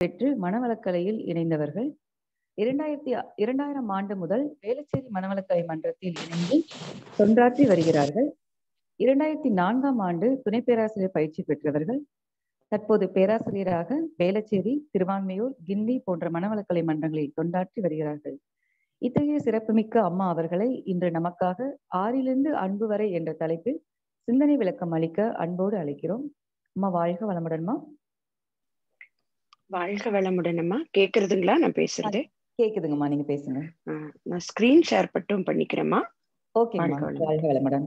பெற்று மனவளக்கலையில் இணைந்தவர்கள் இரண்டாயிரத்தி இரண்டாயிரம் ஆண்டு முதல் வேளச்சேரி மனவளக்கலை மன்றத்தில் இணைந்து தொண்டாற்றி வருகிறார்கள் இரண்டாயிரத்தி நான்காம் ஆண்டு துணை பேராசிரியர் பயிற்சி பெற்றவர்கள் தற்போது பேராசிரியராக வேளச்சேரி திருவான்மையூர் கிண்டி போன்ற மனவளக்கலை மன்றங்களில் தொண்டாற்றி வருகிறார்கள் இத்தகைய சிறப்புமிக்க அம்மா அவர்களை இன்று நமக்காக ஆறிலிருந்து அன்பு வரை என்ற தலைப்பில் சிந்தனை விளக்கம் அளிக்க அன்போடு அழைக்கிறோம் அம்மா வாழ்க வளமுடன்மா வாழ்க வளமுடனம்மா கேக்குறதுங்களா நான் பேசுறது கேக்குதுங்கம்மா நீங்க பேசுங்க ஆ, நான் ஸ்கிரீன் ஷேர் மட்டும் பண்ணிக்கிறேம்மா ஓகே வாழ்க வளமுடன். வாழ்க வளமுடன்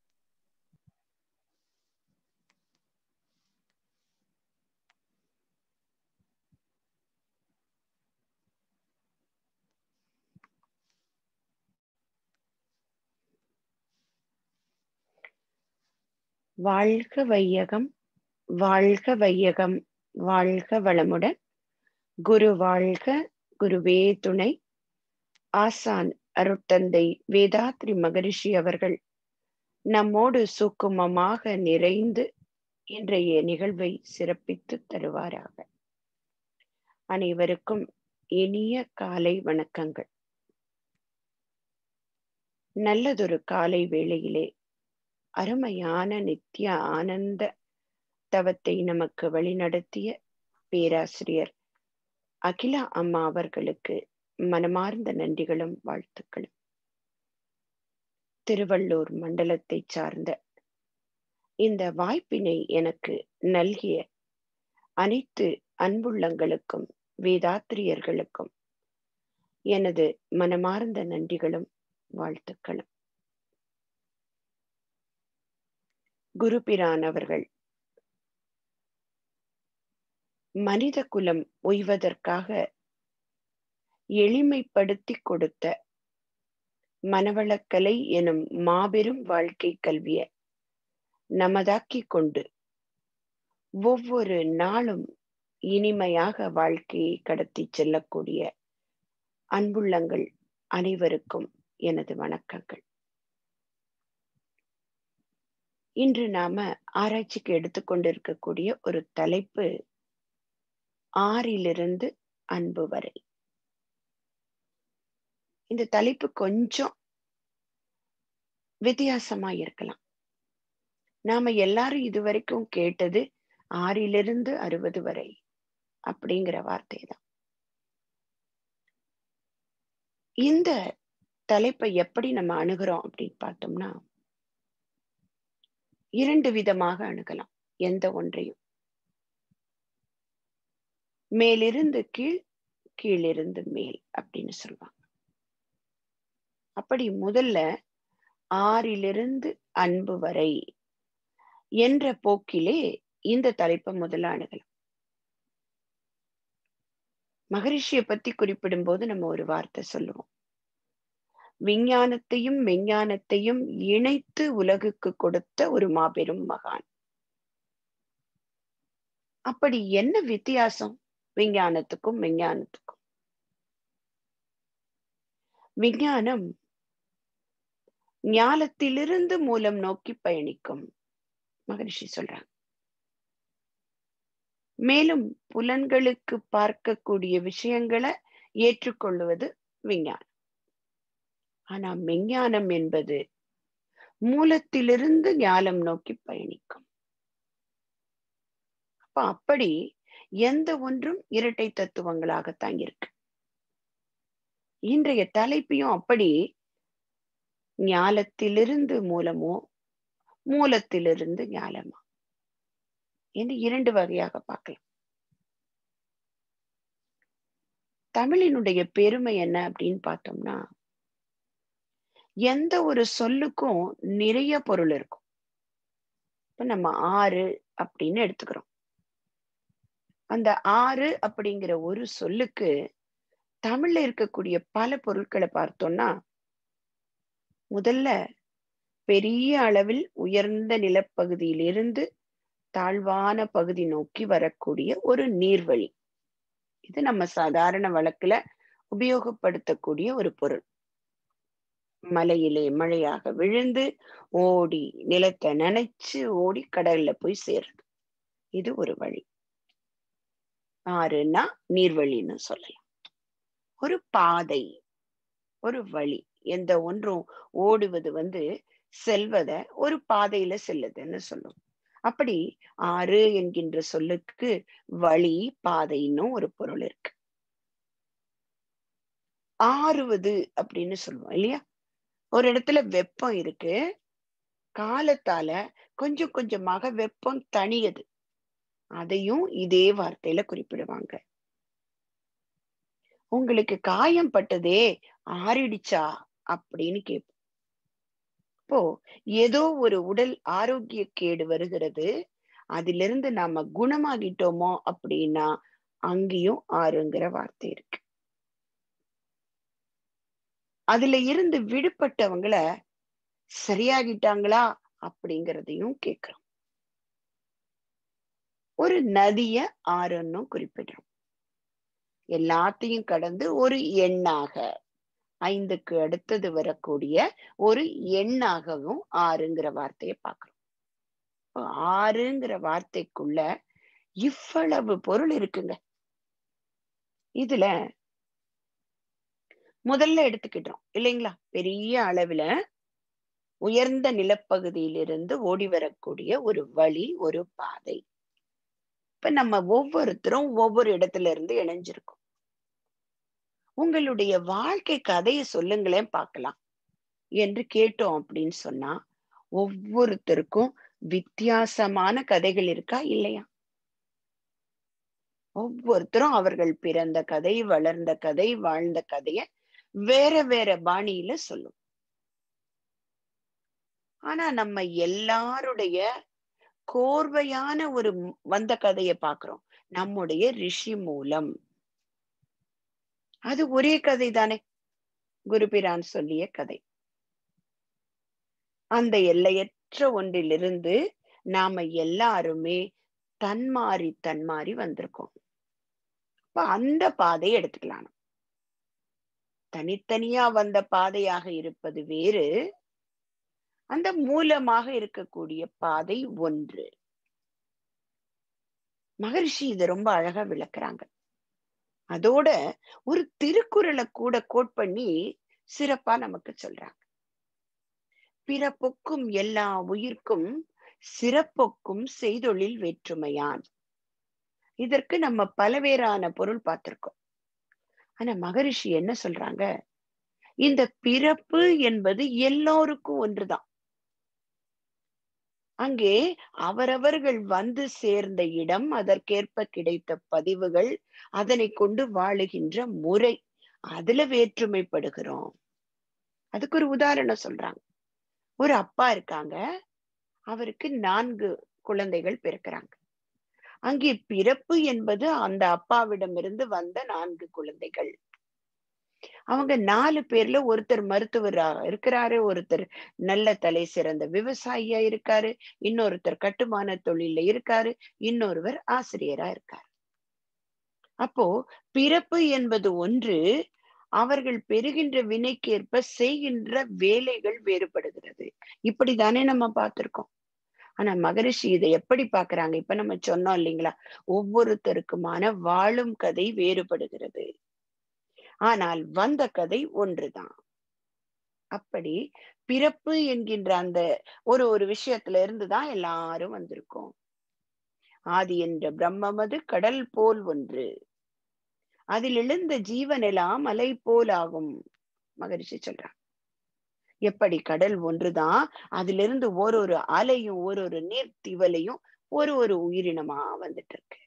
வாழ்க வையகம் வாழ்க வையகம் வாழ்க வளமுடன் குரு வாழ்க குருவே துணை ஆசான் அருட்தந்தை வேதாத்ரி மகரிஷி அவர்கள் நம்மோடு சுக்குமமாக நிறைந்து இன்றைய நிகழ்வை சிறப்பித்து தருவாராக அனைவருக்கும் இனிய காலை வணக்கங்கள் நல்லதொரு காலை வேளையிலே அருமையான நித்திய ஆனந்த தவத்தை நமக்கு வழிநடத்திய பேராசிரியர் அகிலா அம்மா அவர்களுக்கு மனமார்ந்த நன்றிகளும் வாழ்த்துக்களும் திருவள்ளூர் மண்டலத்தை சார்ந்த இந்த வாய்ப்பினை எனக்கு நல்கிய அனைத்து அன்புள்ளங்களுக்கும் வேதாத்திரியர்களுக்கும் எனது மனமார்ந்த நன்றிகளும் வாழ்த்துக்களும் குருபிரான் அவர்கள் மனித குலம் உய்வதற்காக எளிமைப்படுத்தி கொடுத்த மனவளக்கலை எனும் மாபெரும் வாழ்க்கை கல்விய நமதாக்கி கொண்டு ஒவ்வொரு நாளும் இனிமையாக வாழ்க்கையை கடத்தி செல்லக்கூடிய அன்புள்ளங்கள் அனைவருக்கும் எனது வணக்கங்கள் இன்று நாம ஆராய்ச்சிக்கு எடுத்துக்கொண்டிருக்கக்கூடிய ஒரு தலைப்பு ஆறிலிருந்து அன்பு வரை இந்த தலைப்பு கொஞ்சம் வித்தியாசமா இருக்கலாம் நாம எல்லாரும் இதுவரைக்கும் கேட்டது ஆறிலிருந்து அறுபது வரை அப்படிங்கிற வார்த்தை தான் இந்த தலைப்பை எப்படி நம்ம அணுகிறோம் அப்படின்னு பார்த்தோம்னா இரண்டு விதமாக அணுகலாம் எந்த ஒன்றையும் மேலிருந்து கீழ் கீழிருந்து மேல் அப்படின்னு சொல்லுவாங்க அப்படி முதல்ல ஆறிலிருந்து அன்பு வரை என்ற போக்கிலே இந்த தலைப்பை முதல்ல அணுகலாம் மகரிஷியை பத்தி குறிப்பிடும் போது நம்ம ஒரு வார்த்தை சொல்லுவோம் விஞ்ஞானத்தையும் மெஞ்ஞானத்தையும் இணைத்து உலகுக்கு கொடுத்த ஒரு மாபெரும் மகான் அப்படி என்ன வித்தியாசம் விஞ்ஞானத்துக்கும் மெஞ்ஞானத்துக்கும் விஞ்ஞானம் ஞானத்திலிருந்து மூலம் நோக்கி பயணிக்கும் மகரிஷி சொல்றாங்க மேலும் புலன்களுக்கு பார்க்கக்கூடிய விஷயங்களை ஏற்றுக்கொள்வது விஞ்ஞானம் ஆனா மெஞ்ஞானம் என்பது மூலத்திலிருந்து ஞானம் நோக்கி பயணிக்கும் அப்ப அப்படி எந்த ஒன்றும் இரட்டை தத்துவங்களாகத்தான் இருக்கு இன்றைய தலைப்பையும் அப்படி ஞாலத்திலிருந்து மூலமோ மூலத்திலிருந்து ஞாலமா என்று இரண்டு வகையாக பார்க்கலாம் தமிழினுடைய பெருமை என்ன அப்படின்னு பார்த்தோம்னா எந்த ஒரு சொல்லுக்கும் நிறைய பொருள் இருக்கும் இப்ப நம்ம ஆறு அப்படின்னு எடுத்துக்கிறோம் அந்த ஆறு அப்படிங்கிற ஒரு சொல்லுக்கு தமிழ்ல இருக்கக்கூடிய பல பொருட்களை பார்த்தோம்னா முதல்ல பெரிய அளவில் உயர்ந்த நிலப்பகுதியிலிருந்து தாழ்வான பகுதி நோக்கி வரக்கூடிய ஒரு நீர்வழி இது நம்ம சாதாரண வழக்குல உபயோகப்படுத்தக்கூடிய ஒரு பொருள் மலையிலே மழையாக விழுந்து ஓடி நிலத்தை நனைச்சு ஓடி கடல்ல போய் சேருது இது ஒரு வழி ஆறுன்னா நீர்வழின்னு சொல்லலாம் ஒரு பாதை ஒரு வழி எந்த ஒன்றும் ஓடுவது வந்து செல்வத ஒரு பாதையில செல்லுதுன்னு சொல்லும் அப்படி ஆறு என்கின்ற சொல்லுக்கு வழி பாதைன்னு ஒரு பொருள் இருக்கு ஆறுவது அப்படின்னு சொல்லுவோம் இல்லையா ஒரு இடத்துல வெப்பம் இருக்கு காலத்தால கொஞ்சம் கொஞ்சமாக வெப்பம் தணியுது அதையும் இதே வார்த்தையில குறிப்பிடுவாங்க உங்களுக்கு காயம் பட்டதே ஆறிடுச்சா அப்படின்னு கேட்போம் இப்போ ஏதோ ஒரு உடல் ஆரோக்கிய கேடு வருகிறது அதிலிருந்து நாம குணமாகிட்டோமோ அப்படின்னா அங்கேயும் ஆறுங்கிற வார்த்தை இருக்கு அதுல இருந்து விடுபட்டவங்கள சரியாகிட்டாங்களா அப்படிங்கிறதையும் கேட்கிறோம் ஒரு நதிய ஆறுன்னு குறிப்பிடுறோம் எல்லாத்தையும் கடந்து ஒரு எண்ணாக ஐந்துக்கு அடுத்தது வரக்கூடிய ஒரு எண்ணாகவும் ஆறுங்கிற வார்த்தையை பார்க்கிறோம் ஆறுங்கிற வார்த்தைக்குள்ள இவ்வளவு பொருள் இருக்குங்க இதுல முதல்ல எடுத்துக்கிட்டோம் இல்லைங்களா பெரிய அளவுல உயர்ந்த நிலப்பகுதியிலிருந்து ஓடி வரக்கூடிய ஒரு வழி ஒரு பாதை இப்ப நம்ம ஒவ்வொருத்தரும் ஒவ்வொரு இடத்துல இருந்து இணைஞ்சிருக்கோம் உங்களுடைய வாழ்க்கை கதையை சொல்லுங்களேன் பார்க்கலாம் என்று கேட்டோம் அப்படின்னு சொன்னா ஒவ்வொருத்தருக்கும் வித்தியாசமான கதைகள் இருக்கா இல்லையா ஒவ்வொருத்தரும் அவர்கள் பிறந்த கதை வளர்ந்த கதை வாழ்ந்த கதைய வேற வேற பாணியில சொல்லும் ஆனா நம்ம எல்லாருடைய கோர்வையான ஒரு வந்த கதையை பாக்குறோம் நம்முடைய ரிஷி மூலம் அது ஒரே கதை தானே குருபிரான் சொல்லிய கதை அந்த எல்லையற்ற ஒன்றிலிருந்து நாம எல்லாருமே தன்மாறி தன்மாறி வந்திருக்கோம் அப்ப அந்த பாதையை எடுத்துக்கலாம் தனித்தனியா வந்த பாதையாக இருப்பது வேறு அந்த மூலமாக இருக்கக்கூடிய பாதை ஒன்று மகரிஷி இதை ரொம்ப அழகா விளக்குறாங்க அதோட ஒரு திருக்குறளை கூட கோட் பண்ணி சிறப்பா நமக்கு சொல்றாங்க பிறப்பொக்கும் எல்லா உயிர்க்கும் சிறப்பொக்கும் செய்தொழில் வேற்றுமையான் இதற்கு நம்ம பலவேறான பொருள் பார்த்திருக்கோம் ஆனா மகரிஷி என்ன சொல்றாங்க இந்த பிறப்பு என்பது எல்லோருக்கும் ஒன்றுதான் அங்கே அவரவர்கள் வந்து சேர்ந்த இடம் அதற்கேற்ப கிடைத்த பதிவுகள் அதனை கொண்டு வாழுகின்ற முறை அதுல வேற்றுமைப்படுகிறோம் அதுக்கு ஒரு உதாரணம் சொல்றாங்க ஒரு அப்பா இருக்காங்க அவருக்கு நான்கு குழந்தைகள் பிறக்கிறாங்க அங்கே பிறப்பு என்பது அந்த அப்பாவிடமிருந்து வந்த நான்கு குழந்தைகள் அவங்க நாலு பேர்ல ஒருத்தர் மருத்துவரா இருக்கிறாரு ஒருத்தர் நல்ல தலை சிறந்த விவசாயியா இருக்காரு இன்னொருத்தர் கட்டுமான தொழில இருக்காரு இன்னொருவர் ஆசிரியரா இருக்காரு அப்போ பிறப்பு என்பது ஒன்று அவர்கள் பெறுகின்ற வினைக்கேற்ப செய்கின்ற வேலைகள் வேறுபடுகிறது இப்படித்தானே நம்ம பார்த்திருக்கோம் ஆனா மகரிஷி இதை எப்படி பாக்குறாங்க இப்ப நம்ம சொன்னோம் இல்லைங்களா ஒவ்வொருத்தருக்குமான வாழும் கதை வேறுபடுகிறது ஆனால் வந்த கதை ஒன்றுதான் அப்படி பிறப்பு என்கின்ற அந்த ஒரு ஒரு விஷயத்துல இருந்துதான் எல்லாரும் வந்திருக்கோம் ஆதி என்ற பிரம்மமது கடல் போல் ஒன்று அதில் எழுந்த ஜீவனெல்லாம் அலை போல் ஆகும் மகரிஷி சொல்றாங்க எப்படி கடல் ஒன்றுதான் அதுல இருந்து ஒரு ஒரு அலையும் ஒரு ஒரு நீர்த்திவலையும் ஒரு ஒரு உயிரினமா வந்துட்டு இருக்கு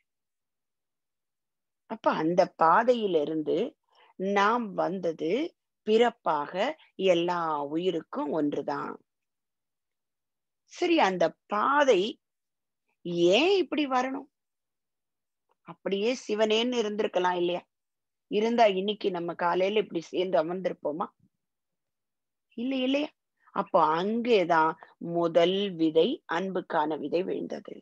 அப்ப அந்த பாதையிலிருந்து நாம் வந்தது பிறப்பாக எல்லா உயிருக்கும் ஒன்றுதான் சரி அந்த பாதை ஏன் இப்படி வரணும் அப்படியே சிவனேன்னு இருந்திருக்கலாம் இல்லையா இருந்தா இன்னைக்கு நம்ம காலையில இப்படி சேர்ந்து அமர்ந்திருப்போமா இல்லை இல்லையா அப்போ அங்கேதான் முதல் விதை அன்புக்கான விதை விழுந்தது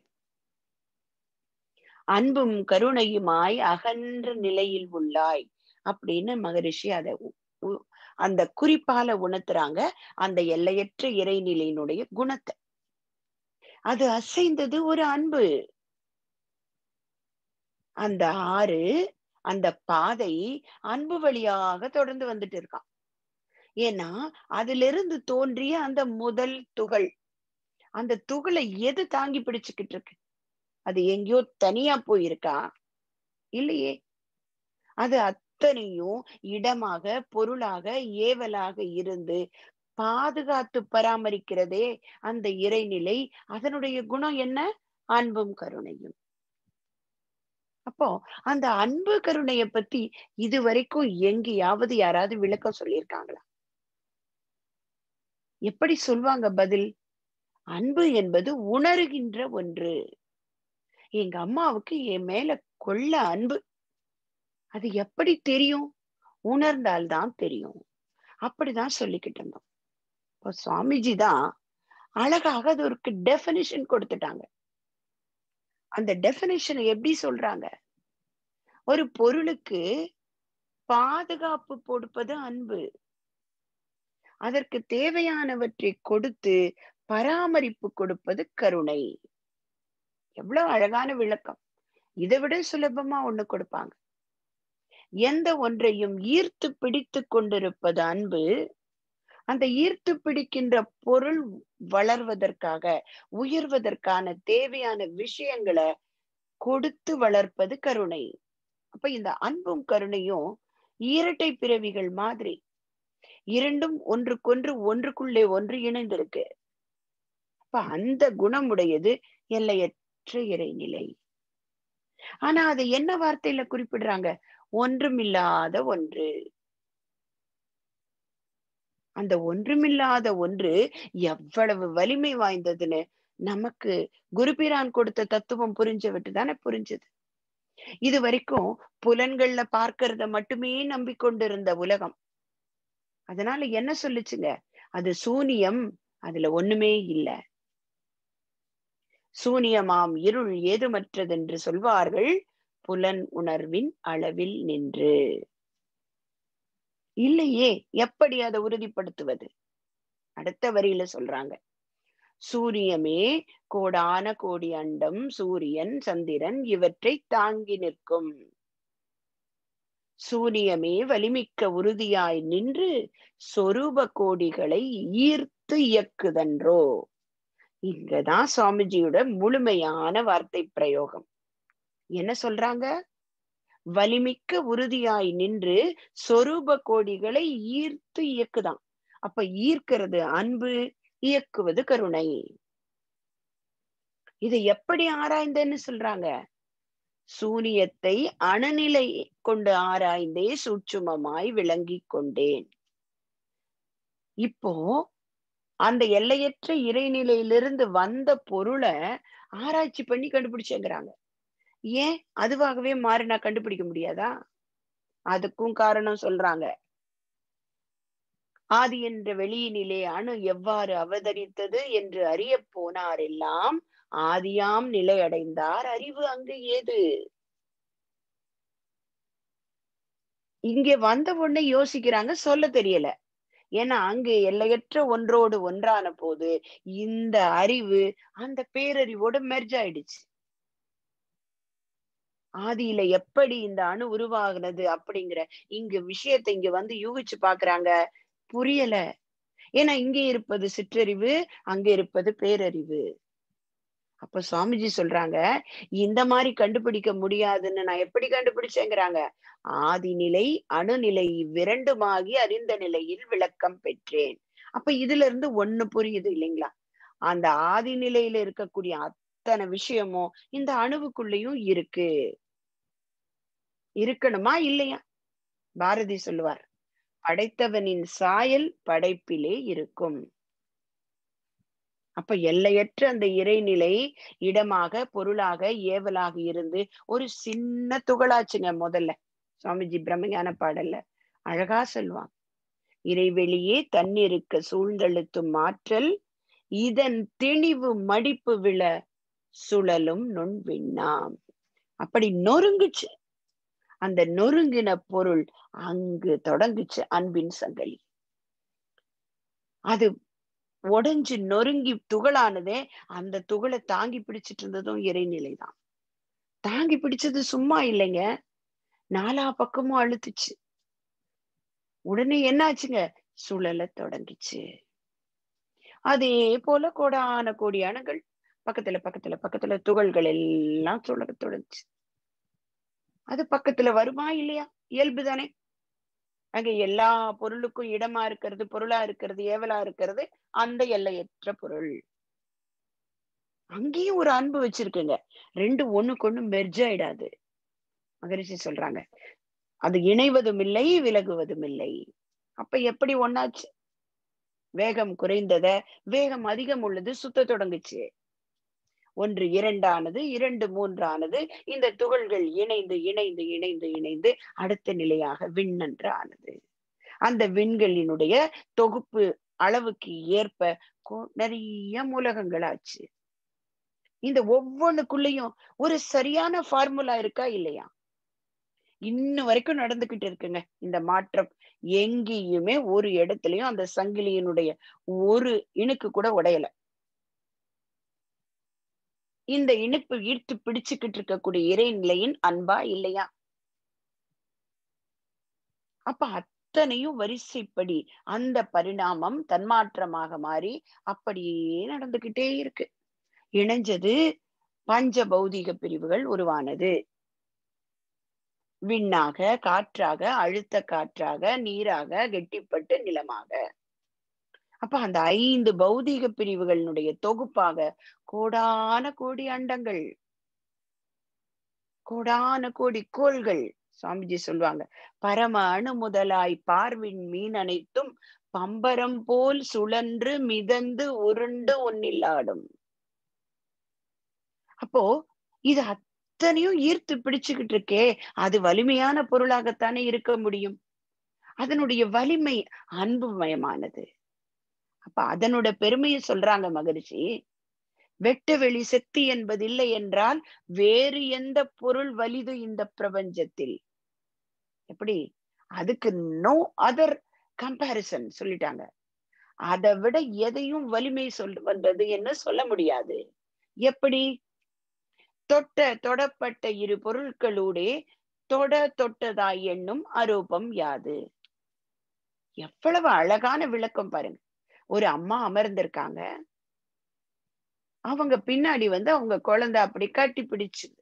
அன்பும் கருணையுமாய் அகன்ற நிலையில் உள்ளாய் அப்படின்னு மகரிஷி அதை அந்த குறிப்பால உணர்த்துறாங்க அந்த எல்லையற்ற இறைநிலையினுடைய குணத்தை அது அசைந்தது ஒரு அன்பு அந்த ஆறு அந்த பாதை அன்பு வழியாக தொடர்ந்து வந்துட்டு இருக்கான் ஏன்னா அதிலிருந்து தோன்றிய அந்த முதல் துகள் அந்த துகளை எது தாங்கி பிடிச்சுக்கிட்டு இருக்கு அது எங்கேயோ தனியா போயிருக்கா இல்லையே அது அத்தனையும் இடமாக பொருளாக ஏவலாக இருந்து பாதுகாத்து பராமரிக்கிறதே அந்த இறைநிலை அதனுடைய குணம் என்ன அன்பும் கருணையும் அப்போ அந்த அன்பு கருணைய பத்தி இது வரைக்கும் எங்கேயாவது யாராவது விளக்கம் சொல்லியிருக்காங்களா எப்படி சொல்வாங்க பதில் அன்பு என்பது உணர்கின்ற ஒன்று எங்க அம்மாவுக்கு என் மேல கொள்ள அன்பு அது எப்படி தெரியும் உணர்ந்தால்தான் தெரியும் அப்படிதான் சொல்லிக்கிட்டு இருந்தோம் இப்போ சுவாமிஜி தான் அழகாக அது ஒரு டெபினிஷன் கொடுத்துட்டாங்க அந்த டெபினிஷனை எப்படி சொல்றாங்க ஒரு பொருளுக்கு பாதுகாப்பு கொடுப்பது அன்பு அதற்கு தேவையானவற்றை கொடுத்து பராமரிப்பு கொடுப்பது கருணை எவ்வளவு அழகான விளக்கம் இதை விட சுலபமா ஒண்ணு கொடுப்பாங்க எந்த ஒன்றையும் ஈர்த்து பிடித்து கொண்டிருப்பது அன்பு அந்த ஈர்த்து பிடிக்கின்ற பொருள் வளர்வதற்காக உயர்வதற்கான தேவையான விஷயங்களை கொடுத்து வளர்ப்பது கருணை அப்ப இந்த அன்பும் கருணையும் இரட்டை பிறவிகள் மாதிரி இரண்டும் ஒன்றுக்கொன்று ஒன்றுக்குள்ளே ஒன்று இணைந்திருக்கு அப்ப அந்த குணமுடையது எல்லையற்ற இறைநிலை ஆனா அதை என்ன வார்த்தையில குறிப்பிடுறாங்க ஒன்றுமில்லாத ஒன்று அந்த ஒன்றுமில்லாத ஒன்று எவ்வளவு வலிமை வாய்ந்ததுன்னு நமக்கு குருபிரான் கொடுத்த தத்துவம் புரிஞ்ச விட்டு தானே புரிஞ்சது இது வரைக்கும் புலன்கள்ல பார்க்கறத மட்டுமே நம்பிக்கொண்டிருந்த உலகம் அதனால என்ன சொல்லுச்சுங்க அது சூனியம் அதுல ஒண்ணுமே இல்லை சூனியமாம் இருள் ஏதுமற்றதென்று சொல்வார்கள் புலன் உணர்வின் அளவில் நின்று இல்லையே எப்படி அதை உறுதிப்படுத்துவது அடுத்த வரியில சொல்றாங்க சூரியமே கோடான கோடி அண்டம் சூரியன் சந்திரன் இவற்றை தாங்கி நிற்கும் சூரியமே வலிமிக்க உறுதியாய் நின்று சொரூப கோடிகளை ஈர்த்து இயக்குதன்றோ இங்கதான் சுவாமிஜியோட முழுமையான வார்த்தை பிரயோகம் என்ன சொல்றாங்க வலிமிக்க உறுதியாய் நின்று சொரூப கோடிகளை ஈர்த்து இயக்குதான் அப்ப ஈர்க்கிறது அன்பு இயக்குவது கருணை இதை எப்படி ஆராய்ந்தேன்னு சொல்றாங்க சூனியத்தை அணுநிலை கொண்டு ஆராய்ந்தே சூட்சுமமாய் விளங்கி கொண்டேன் இப்போ அந்த எல்லையற்ற இறைநிலையிலிருந்து வந்த பொருளை ஆராய்ச்சி பண்ணி கண்டுபிடிச்சேங்கிறாங்க ஏன் அதுவாகவே மாறி நான் கண்டுபிடிக்க முடியாதா அதுக்கும் காரணம் சொல்றாங்க ஆதி என்ற வெளியினிலே அணு எவ்வாறு அவதரித்தது என்று அறிய போனாரெல்லாம் ஆதியாம் நிலை அடைந்தார் அறிவு அங்கு ஏது இங்கே வந்த உடனே யோசிக்கிறாங்க சொல்ல தெரியல ஏன்னா அங்கு எல்லையற்ற ஒன்றோடு ஒன்றான போது இந்த அறிவு அந்த பேரறிவோட மெர்ஜ் ஆயிடுச்சு ஆதியில எப்படி இந்த அணு உருவாகுனது அப்படிங்கிற இங்க விஷயத்தை இங்க வந்து யூகிச்சு பாக்குறாங்க புரியல ஏன்னா இங்கே இருப்பது சிற்றறிவு அங்க இருப்பது பேரறிவு அப்ப சுவாமிஜி சொல்றாங்க இந்த மாதிரி கண்டுபிடிக்க முடியாதுன்னு நான் எப்படி கண்டுபிடிச்சேங்கிறாங்க ஆதிநிலை அணுநிலை இவ்விரண்டுமாகி அறிந்த நிலையில் விளக்கம் பெற்றேன் அப்ப இதுல இருந்து ஒண்ணு புரியுது இல்லைங்களா அந்த ஆதி நிலையில இருக்கக்கூடிய அத்தனை விஷயமும் இந்த அணுவுக்குள்ளேயும் இருக்கு இருக்கணுமா இல்லையா பாரதி சொல்லுவார் படைத்தவனின் சாயல் படைப்பிலே இருக்கும் அப்ப எல்லையற்ற அந்த இறைநிலை இடமாக பொருளாக ஏவலாக இருந்து ஒரு சின்ன துகளாச்சுங்க முதல்ல சுவாமிஜி பிரம்மஞான பாடல்ல அழகா சொல்லுவாங்க இறைவெளியே தன்னிருக்க சூழ்ந்தெழுத்தும் மாற்றல் இதன் திணிவு மடிப்பு விழ சுழலும் நுண்விண்ணாம் அப்படி நொறுங்குச்சு அந்த நொறுங்கின பொருள் அங்கு தொடங்குச்சு அன்பின் சங்கலி அது உடைஞ்சு நொறுங்கி துகளானதே அந்த துகளை தாங்கி பிடிச்சிட்டு இருந்ததும் இறைநிலை தான் தாங்கி பிடிச்சது சும்மா இல்லைங்க நாலா பக்கமும் அழுத்துச்சு உடனே என்னாச்சுங்க சுழல தொடங்கிச்சு அதே போல கோடான கோடி அணுகள் பக்கத்துல பக்கத்துல பக்கத்துல துகள்கள் எல்லாம் சுழல தொடங்குச்சு அது பக்கத்துல வருமா இல்லையா இயல்பு தானே அங்க எல்லா பொருளுக்கும் இடமா இருக்கிறது பொருளா இருக்கிறது ஏவலா இருக்கிறது அந்த எல்லையற்ற பொருள் அங்கேயும் ஒரு அன்பு வச்சிருக்குங்க ரெண்டு ஒண்ணுக்கு ஒண்ணு மெர்ஜ் ஆயிடாது மகரிஷி சொல்றாங்க அது இணைவதும் இல்லை விலகுவதும் இல்லை அப்ப எப்படி ஒன்னாச்சு வேகம் குறைந்தத வேகம் அதிகம் உள்ளது சுத்த தொடங்குச்சு ஒன்று இரண்டானது இரண்டு மூன்றானது இந்த துகள்கள் இணைந்து இணைந்து இணைந்து இணைந்து அடுத்த நிலையாக விண்ணன்று ஆனது அந்த விண்களினுடைய தொகுப்பு அளவுக்கு ஏற்ப நிறைய மூலகங்கள் ஆச்சு இந்த ஒவ்வொன்றுக்குள்ளயும் ஒரு சரியான ஃபார்முலா இருக்கா இல்லையா இன்ன வரைக்கும் நடந்துகிட்டு இருக்குங்க இந்த மாற்றம் எங்கேயுமே ஒரு இடத்துலயும் அந்த சங்கிலியினுடைய ஒரு இணுக்கு கூட உடையல இந்த இணைப்பு ஈர்த்து பிடிச்சுக்கிட்டு இருக்கக்கூடிய இறைநிலையின் அன்பா இல்லையா அப்ப அத்தனையும் வரிசைப்படி அந்த பரிணாமம் தன்மாற்றமாக மாறி அப்படியே நடந்துகிட்டே இருக்கு இணைஞ்சது பஞ்ச பௌதிக பிரிவுகள் உருவானது விண்ணாக காற்றாக அழுத்த காற்றாக நீராக கெட்டிப்பட்டு நிலமாக அப்ப அந்த ஐந்து பௌதீக பிரிவுகளினுடைய தொகுப்பாக கோடான கோடி அண்டங்கள் கோடான கோடி கோள்கள் சுவாமிஜி சொல்லுவாங்க பரம அணு முதலாய் பார்வின் மீன் அனைத்தும் பம்பரம் போல் சுழன்று மிதந்து உருண்டு ஒன்னில்லாடும் அப்போ இது அத்தனையும் ஈர்த்து பிடிச்சுக்கிட்டு இருக்கே அது வலிமையான பொருளாகத்தானே இருக்க முடியும் அதனுடைய வலிமை அன்புமயமானது அப்ப அதனோட பெருமையை சொல்றாங்க மகரிஷி வெட்ட வெளி சக்தி என்பது இல்லை என்றால் வேறு எந்த பொருள் வலிது இந்த பிரபஞ்சத்தில் எப்படி அதுக்கு நோ அதர் கம்பேரிசன் சொல்லிட்டாங்க அதை விட எதையும் வலிமை சொல் வந்தது என்ன சொல்ல முடியாது எப்படி தொட்ட தொடப்பட்ட இரு பொருட்களூடே தொட தொட்டதாய் என்னும் அரூபம் யாது எவ்வளவு அழகான விளக்கம் பாருங்க ஒரு அம்மா அமர்ந்திருக்காங்க அவங்க பின்னாடி வந்து அவங்க குழந்தை அப்படி கட்டி பிடிச்சுது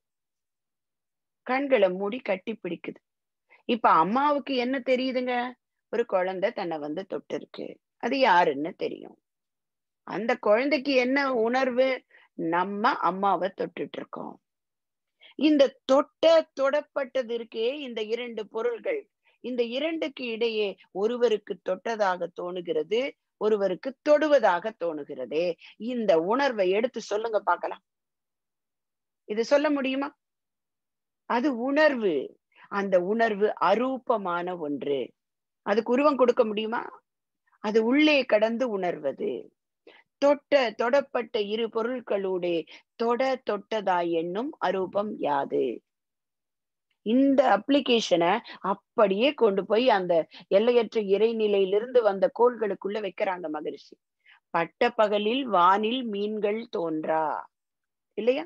கண்களை மூடி கட்டி பிடிக்குது இப்ப அம்மாவுக்கு என்ன தெரியுதுங்க ஒரு குழந்தை தன்னை வந்து தொட்டு இருக்கு அது யாருன்னு தெரியும் அந்த குழந்தைக்கு என்ன உணர்வு நம்ம அம்மாவை தொட்டுட்டு இருக்கோம் இந்த தொட்ட தொடப்பட்டது இருக்கே இந்த இரண்டு பொருள்கள் இந்த இரண்டுக்கு இடையே ஒருவருக்கு தொட்டதாக தோணுகிறது ஒருவருக்கு தொடுவதாக தோணுகிறதே இந்த உணர்வை எடுத்து சொல்லுங்க பார்க்கலாம் இது சொல்ல முடியுமா அது உணர்வு அந்த உணர்வு அரூபமான ஒன்று அதுக்கு உருவம் கொடுக்க முடியுமா அது உள்ளே கடந்து உணர்வது தொட்ட தொடப்பட்ட இரு பொருட்களூடே தொட தொட்டதாய் என்னும் அரூபம் யாது இந்த அப்ளிகேஷனை அப்படியே கொண்டு போய் அந்த எல்லையற்ற இறைநிலையிலிருந்து வந்த கோள்களுக்குள்ள வைக்கிறாங்க மகரிஷி பட்ட பகலில் வானில் மீன்கள் தோன்றா இல்லையா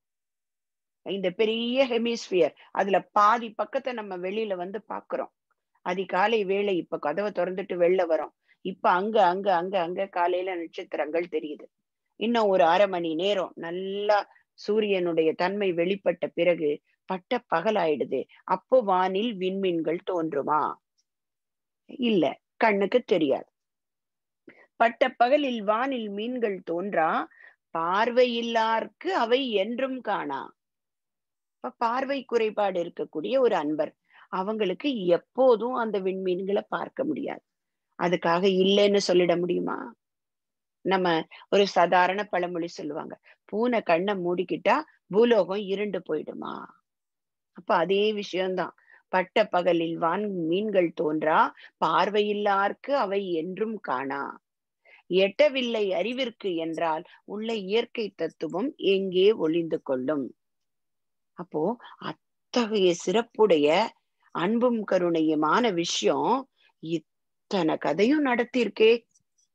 இந்த பெரிய ஹெமிஸ்பியர் அதுல பாதி பக்கத்தை நம்ம வெளியில வந்து பாக்குறோம் அதிகாலை வேலை இப்ப கதவை திறந்துட்டு வெளில வரோம் இப்ப அங்க அங்க அங்க அங்க காலையில நட்சத்திரங்கள் தெரியுது இன்னும் ஒரு அரை மணி நேரம் நல்லா சூரியனுடைய தன்மை வெளிப்பட்ட பிறகு பட்ட பகலாயிடுது அப்போ வானில் விண்மீன்கள் தோன்றுமா இல்ல கண்ணுக்கு தெரியாது பட்ட பகலில் வானில் மீன்கள் தோன்றா பார்வையில்லார்க்கு அவை என்றும் காணா இப்ப பார்வை குறைபாடு இருக்கக்கூடிய ஒரு அன்பர் அவங்களுக்கு எப்போதும் அந்த விண்மீன்களை பார்க்க முடியாது அதுக்காக இல்லைன்னு சொல்லிட முடியுமா நம்ம ஒரு சாதாரண பழமொழி சொல்லுவாங்க பூனை கண்ணை மூடிக்கிட்டா பூலோகம் இருண்டு போயிடுமா அப்ப அதே விஷயம்தான் பட்ட பகலில் வான் மீன்கள் தோன்றா பார்வையில்லார்க்கு அவை என்றும் காணா எட்டவில்லை அறிவிற்கு என்றால் உள்ள இயற்கை தத்துவம் எங்கே ஒளிந்து கொள்ளும் அப்போ அத்தகைய சிறப்புடைய அன்பும் கருணையுமான விஷயம் இத்தனை கதையும் நடத்தியிருக்கே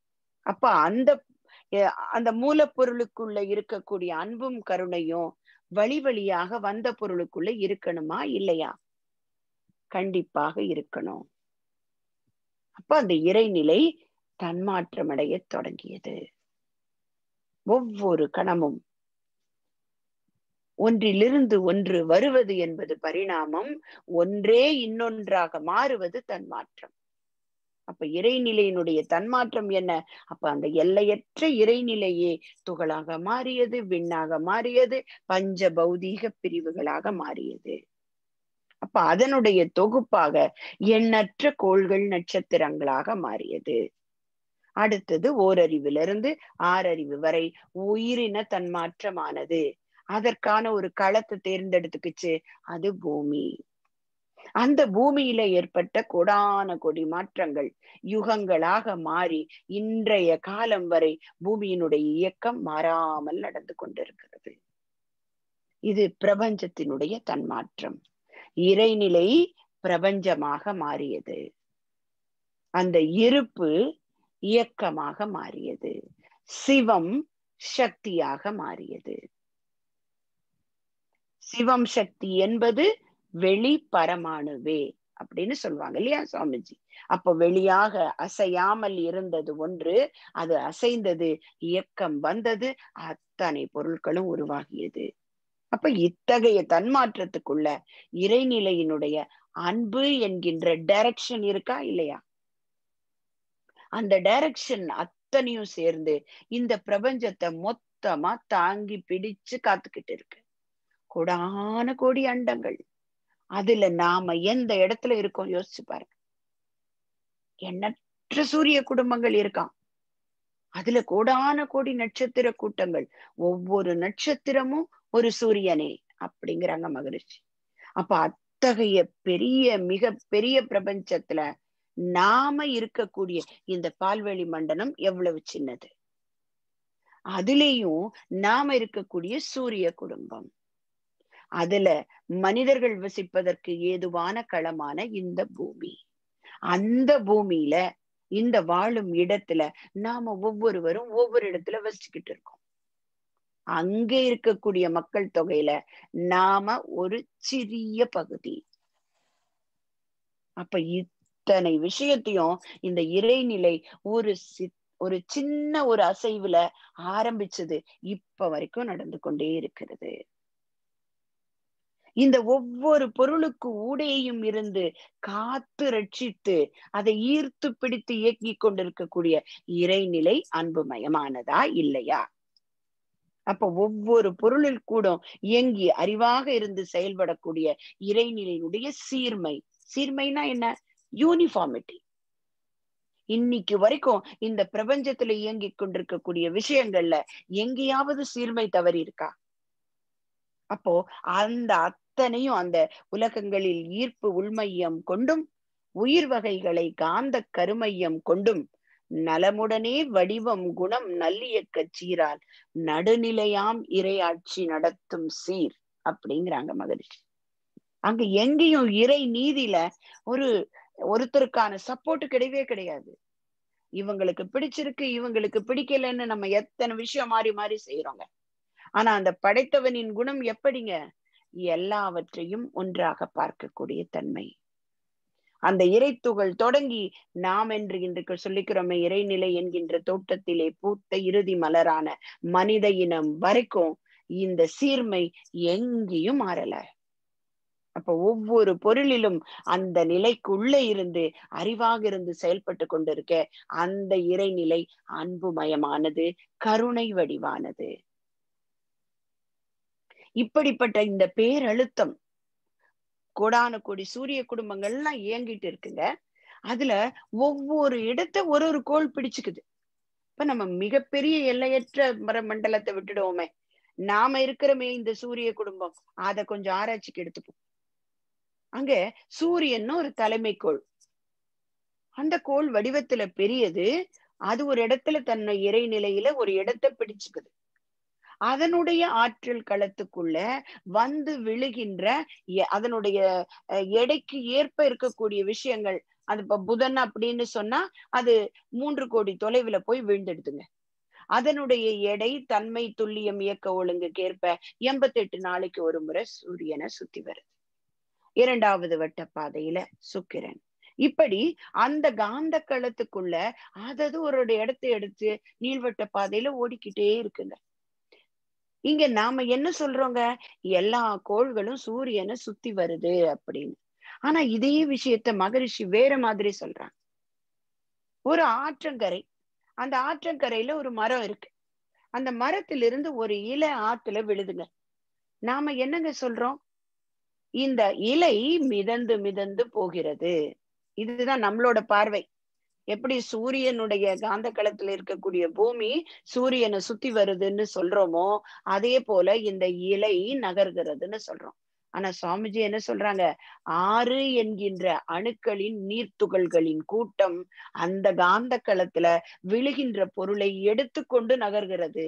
அப்ப அந்த அந்த மூலப்பொருளுக்குள்ள இருக்கக்கூடிய அன்பும் கருணையும் வழி வழியாக வந்த பொருளுக்குள்ள இருக்கணுமா இல்லையா கண்டிப்பாக இருக்கணும் அப்ப அந்த இறைநிலை தன்மாற்றம் அடைய தொடங்கியது ஒவ்வொரு கணமும் ஒன்றிலிருந்து ஒன்று வருவது என்பது பரிணாமம் ஒன்றே இன்னொன்றாக மாறுவது தன்மாற்றம் அப்ப இறைநிலையினுடைய தன்மாற்றம் என்ன அப்ப அந்த எல்லையற்ற இறைநிலையே துகளாக மாறியது விண்ணாக மாறியது பஞ்ச பௌதீக பிரிவுகளாக மாறியது அப்ப அதனுடைய தொகுப்பாக எண்ணற்ற கோள்கள் நட்சத்திரங்களாக மாறியது அடுத்தது ஓரறிவிலிருந்து ஆறறிவு வரை உயிரின தன்மாற்றமானது அதற்கான ஒரு களத்தை தேர்ந்தெடுத்துக்குச்சு அது பூமி அந்த பூமியில ஏற்பட்ட கொடான கொடி மாற்றங்கள் யுகங்களாக மாறி இன்றைய காலம் வரை பூமியினுடைய இயக்கம் மாறாமல் நடந்து கொண்டிருக்கிறது இது பிரபஞ்சத்தினுடைய தன்மாற்றம் இறைநிலை பிரபஞ்சமாக மாறியது அந்த இருப்பு இயக்கமாக மாறியது சிவம் சக்தியாக மாறியது சிவம் சக்தி என்பது வெளி பரமாணுவே அப்படின்னு சொல்லுவாங்க இல்லையா சுவாமிஜி அப்ப வெளியாக அசையாமல் இருந்தது ஒன்று அது அசைந்தது இயக்கம் வந்தது அத்தனை பொருட்களும் உருவாகியது அப்ப இத்தகைய தன்மாற்றத்துக்குள்ள இறைநிலையினுடைய அன்பு என்கின்ற டைரக்ஷன் இருக்கா இல்லையா அந்த டைரக்ஷன் அத்தனையும் சேர்ந்து இந்த பிரபஞ்சத்தை மொத்தமா தாங்கி பிடிச்சு காத்துக்கிட்டு இருக்கு கொடான கோடி அண்டங்கள் அதுல நாம எந்த இடத்துல இருக்கோம் யோசிச்சு பாருங்க எண்ணற்ற சூரிய குடும்பங்கள் இருக்கான் அதுல கோடான கோடி நட்சத்திர கூட்டங்கள் ஒவ்வொரு நட்சத்திரமும் ஒரு சூரியனே அப்படிங்கிறாங்க மகரிஷி அப்ப அத்தகைய பெரிய மிக பெரிய பிரபஞ்சத்துல நாம இருக்கக்கூடிய இந்த பால்வெளி மண்டலம் எவ்வளவு சின்னது அதுலேயும் நாம இருக்கக்கூடிய சூரிய குடும்பம் அதுல மனிதர்கள் வசிப்பதற்கு ஏதுவான களமான இந்த பூமி அந்த பூமியில இந்த வாழும் இடத்துல நாம ஒவ்வொருவரும் ஒவ்வொரு இடத்துல வசிச்சுக்கிட்டு இருக்கோம் அங்க இருக்கக்கூடிய மக்கள் தொகையில நாம ஒரு சிறிய பகுதி அப்ப இத்தனை விஷயத்தையும் இந்த இறைநிலை ஒரு சி ஒரு சின்ன ஒரு அசைவுல ஆரம்பிச்சது இப்ப வரைக்கும் நடந்து கொண்டே இருக்கிறது இந்த ஒவ்வொரு பொருளுக்கு ஊடேயும் இருந்து காத்து ரட்சித்து அதை ஈர்த்து பிடித்து இயக்கி கொண்டிருக்கக்கூடிய இறைநிலை அன்புமயமானதா இல்லையா அப்ப ஒவ்வொரு பொருளில் கூட இயங்கி அறிவாக இருந்து செயல்படக்கூடிய இறைநிலையினுடைய சீர்மை சீர்மைனா என்ன யூனிஃபார்மிட்டி இன்னைக்கு வரைக்கும் இந்த பிரபஞ்சத்துல இயங்கி கொண்டிருக்கக்கூடிய விஷயங்கள்ல எங்கேயாவது சீர்மை தவறி இருக்கா அப்போ அந்த அத்தனையும் அந்த உலகங்களில் ஈர்ப்பு உள்மையம் கொண்டும் உயிர் வகைகளை காந்த கருமையம் கொண்டும் நலமுடனே வடிவம் குணம் நல்லியக்க சீரால் நடுநிலையாம் இறையாட்சி நடத்தும் சீர் அப்படிங்கிறாங்க மகரிஷி அங்க எங்கேயும் இறை நீதியில ஒரு ஒருத்தருக்கான சப்போர்ட் கிடையவே கிடையாது இவங்களுக்கு பிடிச்சிருக்கு இவங்களுக்கு பிடிக்கலன்னு நம்ம எத்தனை விஷயம் மாறி மாறி செய்யறோங்க ஆனா அந்த படைத்தவனின் குணம் எப்படிங்க எல்லாவற்றையும் ஒன்றாக பார்க்கக்கூடிய தன்மை அந்த இறைத்துகள் தொடங்கி நாம் என்று இன்று சொல்லிக்கிறோமே இறைநிலை என்கின்ற தோட்டத்திலே பூத்த இறுதி மலரான மனித இனம் வரைக்கும் இந்த சீர்மை எங்கேயும் மாறல அப்ப ஒவ்வொரு பொருளிலும் அந்த நிலைக்குள்ள இருந்து அறிவாக இருந்து செயல்பட்டு கொண்டிருக்க அந்த இறைநிலை அன்புமயமானது கருணை வடிவானது இப்படிப்பட்ட இந்த பேரழுத்தம் கோடான கோடி சூரிய குடும்பங்கள்லாம் இயங்கிட்டு இருக்குங்க அதுல ஒவ்வொரு இடத்த ஒரு ஒரு கோள் பிடிச்சுக்குது இப்ப நம்ம மிகப்பெரிய எல்லையற்ற மர மண்டலத்தை விட்டுடுவோமே நாம இருக்கிறமே இந்த சூரிய குடும்பம் அத கொஞ்சம் ஆராய்ச்சிக்கு எடுத்துப்போம் அங்க சூரியன் ஒரு தலைமை கோள் அந்த கோள் வடிவத்துல பெரியது அது ஒரு இடத்துல தன்னை இறைநிலையில ஒரு இடத்தை பிடிச்சுக்குது அதனுடைய ஆற்றல் களத்துக்குள்ள வந்து விழுகின்ற அதனுடைய எடைக்கு ஏற்ப இருக்கக்கூடிய விஷயங்கள் அது இப்ப புதன் அப்படின்னு சொன்னா அது மூன்று கோடி தொலைவுல போய் விழுந்துடுதுங்க அதனுடைய எடை தன்மை துல்லியம் இயக்க ஒழுங்குக்கேற்ப எண்பத்தி எட்டு நாளைக்கு ஒரு முறை சூரியனை சுத்தி வருது இரண்டாவது வட்ட பாதையில சுக்கிரன் இப்படி அந்த காந்த களத்துக்குள்ள அதது ஒரு இடத்தை எடுத்து நீள்வட்ட பாதையில ஓடிக்கிட்டே இருக்குங்க இங்க நாம என்ன சொல்றோங்க எல்லா கோள்களும் சூரியனை சுத்தி வருது அப்படின்னு ஆனா இதே விஷயத்த மகரிஷி வேற மாதிரி சொல்றாங்க ஒரு ஆற்றங்கரை அந்த ஆற்றங்கரையில ஒரு மரம் இருக்கு அந்த மரத்திலிருந்து ஒரு இலை ஆத்துல விழுதுங்க நாம என்னங்க சொல்றோம் இந்த இலை மிதந்து மிதந்து போகிறது இதுதான் நம்மளோட பார்வை எப்படி சூரியனுடைய காந்த களத்துல இருக்கக்கூடிய பூமி சூரியனை சுத்தி வருதுன்னு சொல்றோமோ அதே போல இந்த இலை நகர்கிறதுன்னு சொல்றோம் ஆனா சுவாமிஜி என்ன சொல்றாங்க ஆறு என்கின்ற அணுக்களின் நீர்த்துகள்களின் கூட்டம் அந்த காந்த களத்துல விழுகின்ற பொருளை எடுத்துக்கொண்டு நகர்கிறது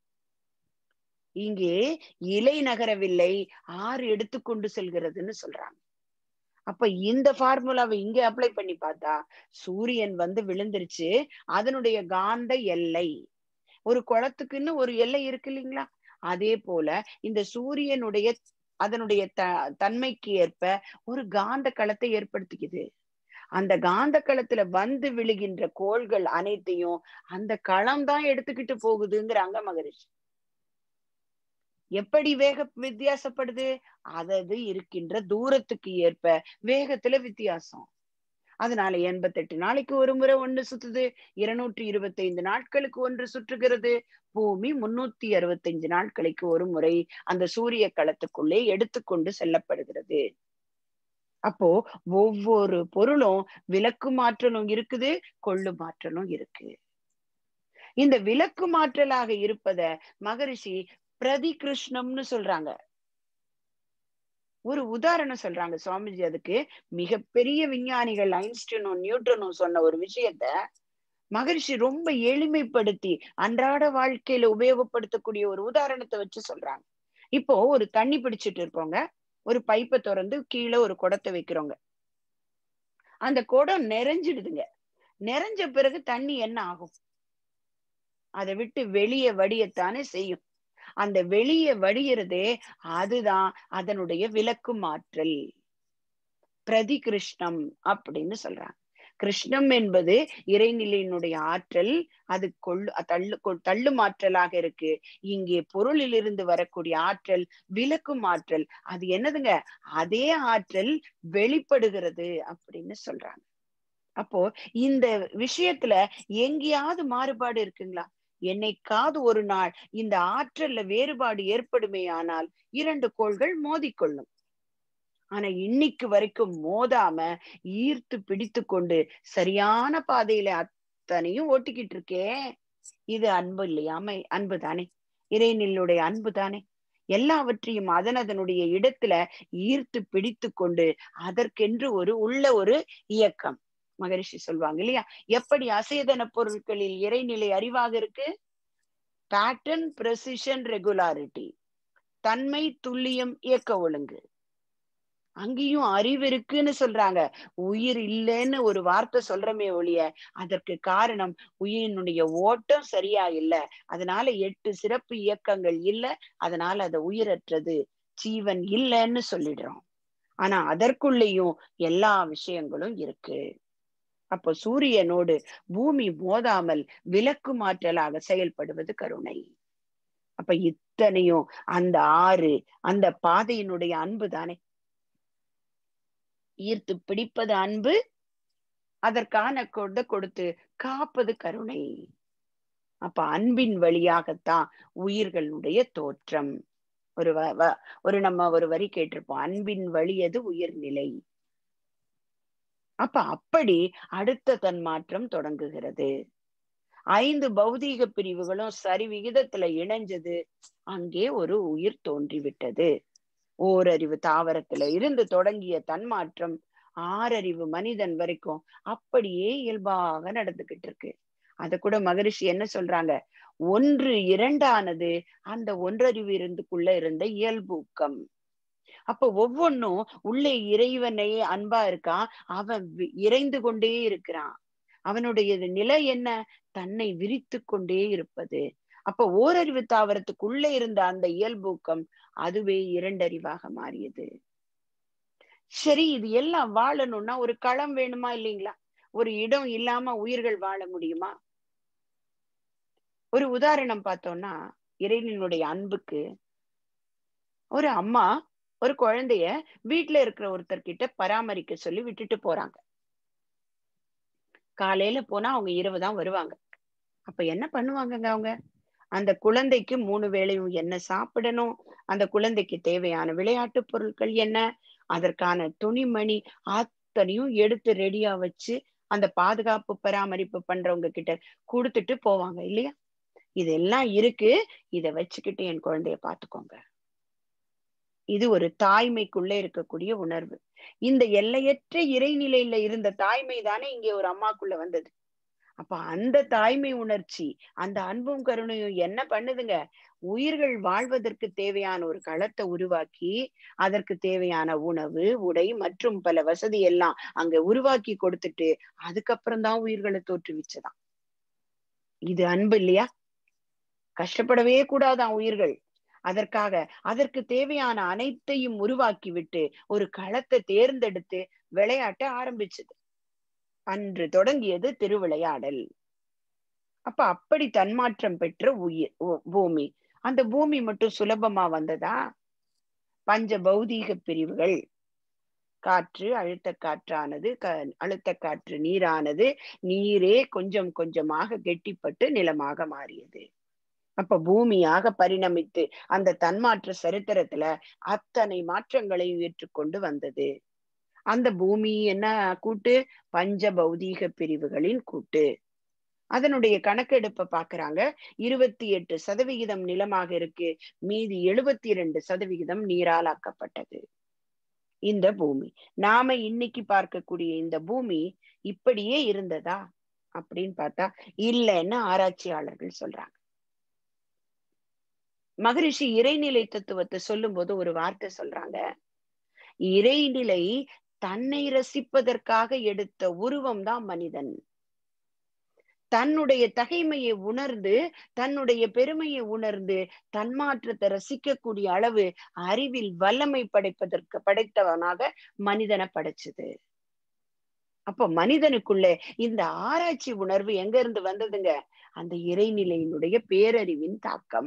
இங்கே இலை நகரவில்லை ஆறு எடுத்துக்கொண்டு செல்கிறதுன்னு சொல்றாங்க அப்ப இந்த ஃபார்முலாவை இங்க அப்ளை பண்ணி பார்த்தா சூரியன் வந்து விழுந்துருச்சு அதனுடைய காந்த எல்லை ஒரு குளத்துக்குன்னு ஒரு எல்லை இருக்கு இல்லைங்களா அதே போல இந்த சூரியனுடைய அதனுடைய த தன்மைக்கு ஏற்ப ஒரு காந்த களத்தை ஏற்படுத்திக்குது அந்த காந்த களத்துல வந்து விழுகின்ற கோள்கள் அனைத்தையும் அந்த களம் தான் எடுத்துக்கிட்டு போகுதுங்கிறாங்க மகரிஷி எப்படி வேக வித்தியாசப்படுது அதது இருக்கின்ற தூரத்துக்கு ஏற்ப வேகத்துல வித்தியாசம் அதனால எண்பத்தெட்டு நாளைக்கு ஒரு முறை ஒன்று சுத்துது இருநூற்றி இருபத்தி ஐந்து நாட்களுக்கு ஒன்று சுற்றுகிறது பூமி முன்னூத்தி அறுபத்தஞ்சு நாட்களுக்கு ஒரு முறை அந்த சூரிய களத்துக்குள்ளே எடுத்துக்கொண்டு செல்லப்படுகிறது அப்போ ஒவ்வொரு பொருளும் விலக்கு மாற்றலும் இருக்குது கொள்ளு மாற்றலும் இருக்கு இந்த விலக்கு மாற்றலாக இருப்பத மகரிஷி பிரதி கிருஷ்ணம்னு சொல்றாங்க ஒரு உதாரணம் சொல்றாங்க சுவாமிஜி அதுக்கு மிகப்பெரிய விஞ்ஞானிகள் ஐன்ஸ்டீனும் நியூட்டனும் சொன்ன ஒரு விஷயத்த மகரிஷி ரொம்ப எளிமைப்படுத்தி அன்றாட வாழ்க்கையில உபயோகப்படுத்தக்கூடிய ஒரு உதாரணத்தை வச்சு சொல்றாங்க இப்போ ஒரு தண்ணி பிடிச்சிட்டு இருப்போங்க ஒரு பைப்பை திறந்து கீழே ஒரு குடத்தை வைக்கிறோங்க அந்த குடம் நிறைஞ்சிடுதுங்க நிறைஞ்ச பிறகு தண்ணி என்ன ஆகும் அதை விட்டு வெளியே வடியத்தானே செய்யும் அந்த வெளியே வடிகிறதே அதுதான் அதனுடைய விளக்கு மாற்றல் பிரதி கிருஷ்ணம் அப்படின்னு சொல்றாங்க கிருஷ்ணம் என்பது இறைநிலையினுடைய ஆற்றல் அது கொள்ளு தள்ளு தள்ளு மாற்றலாக இருக்கு இங்கே பொருளிலிருந்து வரக்கூடிய ஆற்றல் விளக்கும் ஆற்றல் அது என்னதுங்க அதே ஆற்றல் வெளிப்படுகிறது அப்படின்னு சொல்றாங்க அப்போ இந்த விஷயத்துல எங்கேயாவது மாறுபாடு இருக்குங்களா என்னைக்காவது ஒரு நாள் இந்த ஆற்றல்ல வேறுபாடு ஏற்படுமே ஆனால் இரண்டு கோள்கள் மோதிக்கொள்ளும் ஆனா இன்னைக்கு வரைக்கும் மோதாம ஈர்த்து பிடித்து கொண்டு சரியான பாதையில அத்தனையும் ஓட்டிக்கிட்டு இருக்கே இது அன்பு இல்லையாம அன்பு தானே இறைநிலுடைய அன்பு தானே எல்லாவற்றையும் அதன் அதனுடைய இடத்துல ஈர்த்து பிடித்து கொண்டு அதற்கென்று ஒரு உள்ள ஒரு இயக்கம் மகரிஷி சொல்லுவாங்க இல்லையா எப்படி அசேதன பொருட்களில் இறைநிலை அறிவாக இருக்கு பேட்டர்ன் பிரசிஷன் ரெகுலாரிட்டி தன்மை துல்லியம் இயக்க ஒழுங்கு அங்கேயும் அறிவு இருக்குன்னு சொல்றாங்க உயிர் இல்லைன்னு ஒரு வார்த்தை சொல்றமே ஒழிய அதற்கு காரணம் உயிரினுடைய ஓட்டம் சரியா இல்ல அதனால எட்டு சிறப்பு இயக்கங்கள் இல்ல அதனால அது உயிரற்றது ஜீவன் இல்லைன்னு சொல்லிடுறோம் ஆனா அதற்குள்ளேயும் எல்லா விஷயங்களும் இருக்கு அப்போ சூரியனோடு பூமி மோதாமல் விலக்கு மாற்றலாக செயல்படுவது கருணை அப்ப இத்தனையும் அந்த ஆறு அந்த பாதையினுடைய அன்பு தானே ஈர்த்து பிடிப்பது அன்பு அதற்கான கொட கொடுத்து காப்பது கருணை அப்ப அன்பின் வழியாகத்தான் உயிர்களுடைய தோற்றம் ஒரு ஒரு நம்ம ஒரு வரி கேட்டிருப்போம் அன்பின் வழியது உயிர்நிலை அப்ப அப்படி அடுத்த தன்மாற்றம் தொடங்குகிறது ஐந்து பௌதீக பிரிவுகளும் சரி விகிதத்துல இணைஞ்சது அங்கே ஒரு உயிர் தோன்றிவிட்டது ஓரறிவு தாவரத்துல இருந்து தொடங்கிய தன்மாற்றம் ஆறறிவு மனிதன் வரைக்கும் அப்படியே இயல்பாக நடந்துகிட்டு இருக்கு அத கூட மகரிஷி என்ன சொல்றாங்க ஒன்று இரண்டானது அந்த ஒன்றறிவு இருந்துக்குள்ள இருந்த இயல்பூக்கம் அப்ப ஒவ்வொன்னும் உள்ளே இறைவனை அன்பா இருக்கான் அவன் இறைந்து கொண்டே இருக்கிறான் அவனுடைய நிலை என்ன தன்னை விரித்து கொண்டே இருப்பது அப்ப ஓரறிவு தாவரத்துக்குள்ள இருந்த அந்த இயல்பூக்கம் அதுவே இரண்டறிவாக மாறியது சரி இது எல்லாம் வாழணும்னா ஒரு களம் வேணுமா இல்லைங்களா ஒரு இடம் இல்லாம உயிர்கள் வாழ முடியுமா ஒரு உதாரணம் பார்த்தோம்னா இறைவனுடைய அன்புக்கு ஒரு அம்மா ஒரு குழந்தைய வீட்டுல இருக்கிற ஒருத்தர் கிட்ட பராமரிக்க சொல்லி விட்டுட்டு போறாங்க காலையில போனா அவங்க இரவு தான் வருவாங்க அப்ப என்ன பண்ணுவாங்கங்க அவங்க அந்த குழந்தைக்கு மூணு வேளையும் என்ன சாப்பிடணும் அந்த குழந்தைக்கு தேவையான விளையாட்டு பொருட்கள் என்ன அதற்கான துணிமணி அத்தனையும் எடுத்து ரெடியா வச்சு அந்த பாதுகாப்பு பராமரிப்பு பண்றவங்க கிட்ட கொடுத்துட்டு போவாங்க இல்லையா இதெல்லாம் இருக்கு இத வச்சுக்கிட்டு என் குழந்தைய பாத்துக்கோங்க இது ஒரு தாய்மைக்குள்ள இருக்கக்கூடிய உணர்வு இந்த எல்லையற்ற இறைநிலையில இருந்த தாய்மை தானே இங்கே ஒரு அம்மாக்குள்ள வந்தது அப்ப அந்த தாய்மை உணர்ச்சி அந்த அன்பும் கருணையும் என்ன பண்ணுதுங்க உயிர்கள் வாழ்வதற்கு தேவையான ஒரு களத்தை உருவாக்கி அதற்கு தேவையான உணவு உடை மற்றும் பல வசதி எல்லாம் அங்க உருவாக்கி கொடுத்துட்டு அதுக்கப்புறம் தான் உயிர்களை தோற்றுவிச்சதாம் இது அன்பு இல்லையா கஷ்டப்படவே கூடாதான் உயிர்கள் அதற்காக அதற்கு தேவையான அனைத்தையும் உருவாக்கி விட்டு ஒரு களத்தை தேர்ந்தெடுத்து விளையாட்ட ஆரம்பிச்சது அன்று தொடங்கியது திருவிளையாடல் அப்ப அப்படி தன்மாற்றம் பெற்ற உயிர் பூமி அந்த பூமி மட்டும் சுலபமா வந்ததா பஞ்ச பௌதீக பிரிவுகள் காற்று அழுத்த காற்றானது க அழுத்த காற்று நீரானது நீரே கொஞ்சம் கொஞ்சமாக கெட்டிப்பட்டு நிலமாக மாறியது அப்ப பூமியாக பரிணமித்து அந்த தன்மாற்ற சரித்திரத்துல அத்தனை மாற்றங்களையும் ஏற்றுக்கொண்டு வந்தது அந்த பூமி என்ன கூட்டு பஞ்ச பௌதீக பிரிவுகளின் கூட்டு அதனுடைய கணக்கெடுப்பை பாக்குறாங்க இருபத்தி எட்டு சதவிகிதம் நிலமாக இருக்கு மீதி எழுபத்தி இரண்டு சதவிகிதம் நீரால் ஆக்கப்பட்டது இந்த பூமி நாம இன்னைக்கு பார்க்கக்கூடிய இந்த பூமி இப்படியே இருந்ததா அப்படின்னு பார்த்தா இல்லைன்னு ஆராய்ச்சியாளர்கள் சொல்றாங்க மகரிஷி இறைநிலை தத்துவத்தை சொல்லும் போது ஒரு வார்த்தை சொல்றாங்க இறைநிலை தன்னை ரசிப்பதற்காக எடுத்த உருவம் தான் மனிதன் தன்னுடைய தகைமையை உணர்ந்து தன்னுடைய பெருமையை உணர்ந்து தன்மாற்றத்தை ரசிக்கக்கூடிய அளவு அறிவில் வல்லமை படைப்பதற்கு படைத்தவனாக மனிதனை படைச்சது அப்ப மனிதனுக்குள்ள இந்த ஆராய்ச்சி உணர்வு எங்க இருந்து வந்ததுங்க அந்த இறைநிலையினுடைய பேரறிவின் தாக்கம்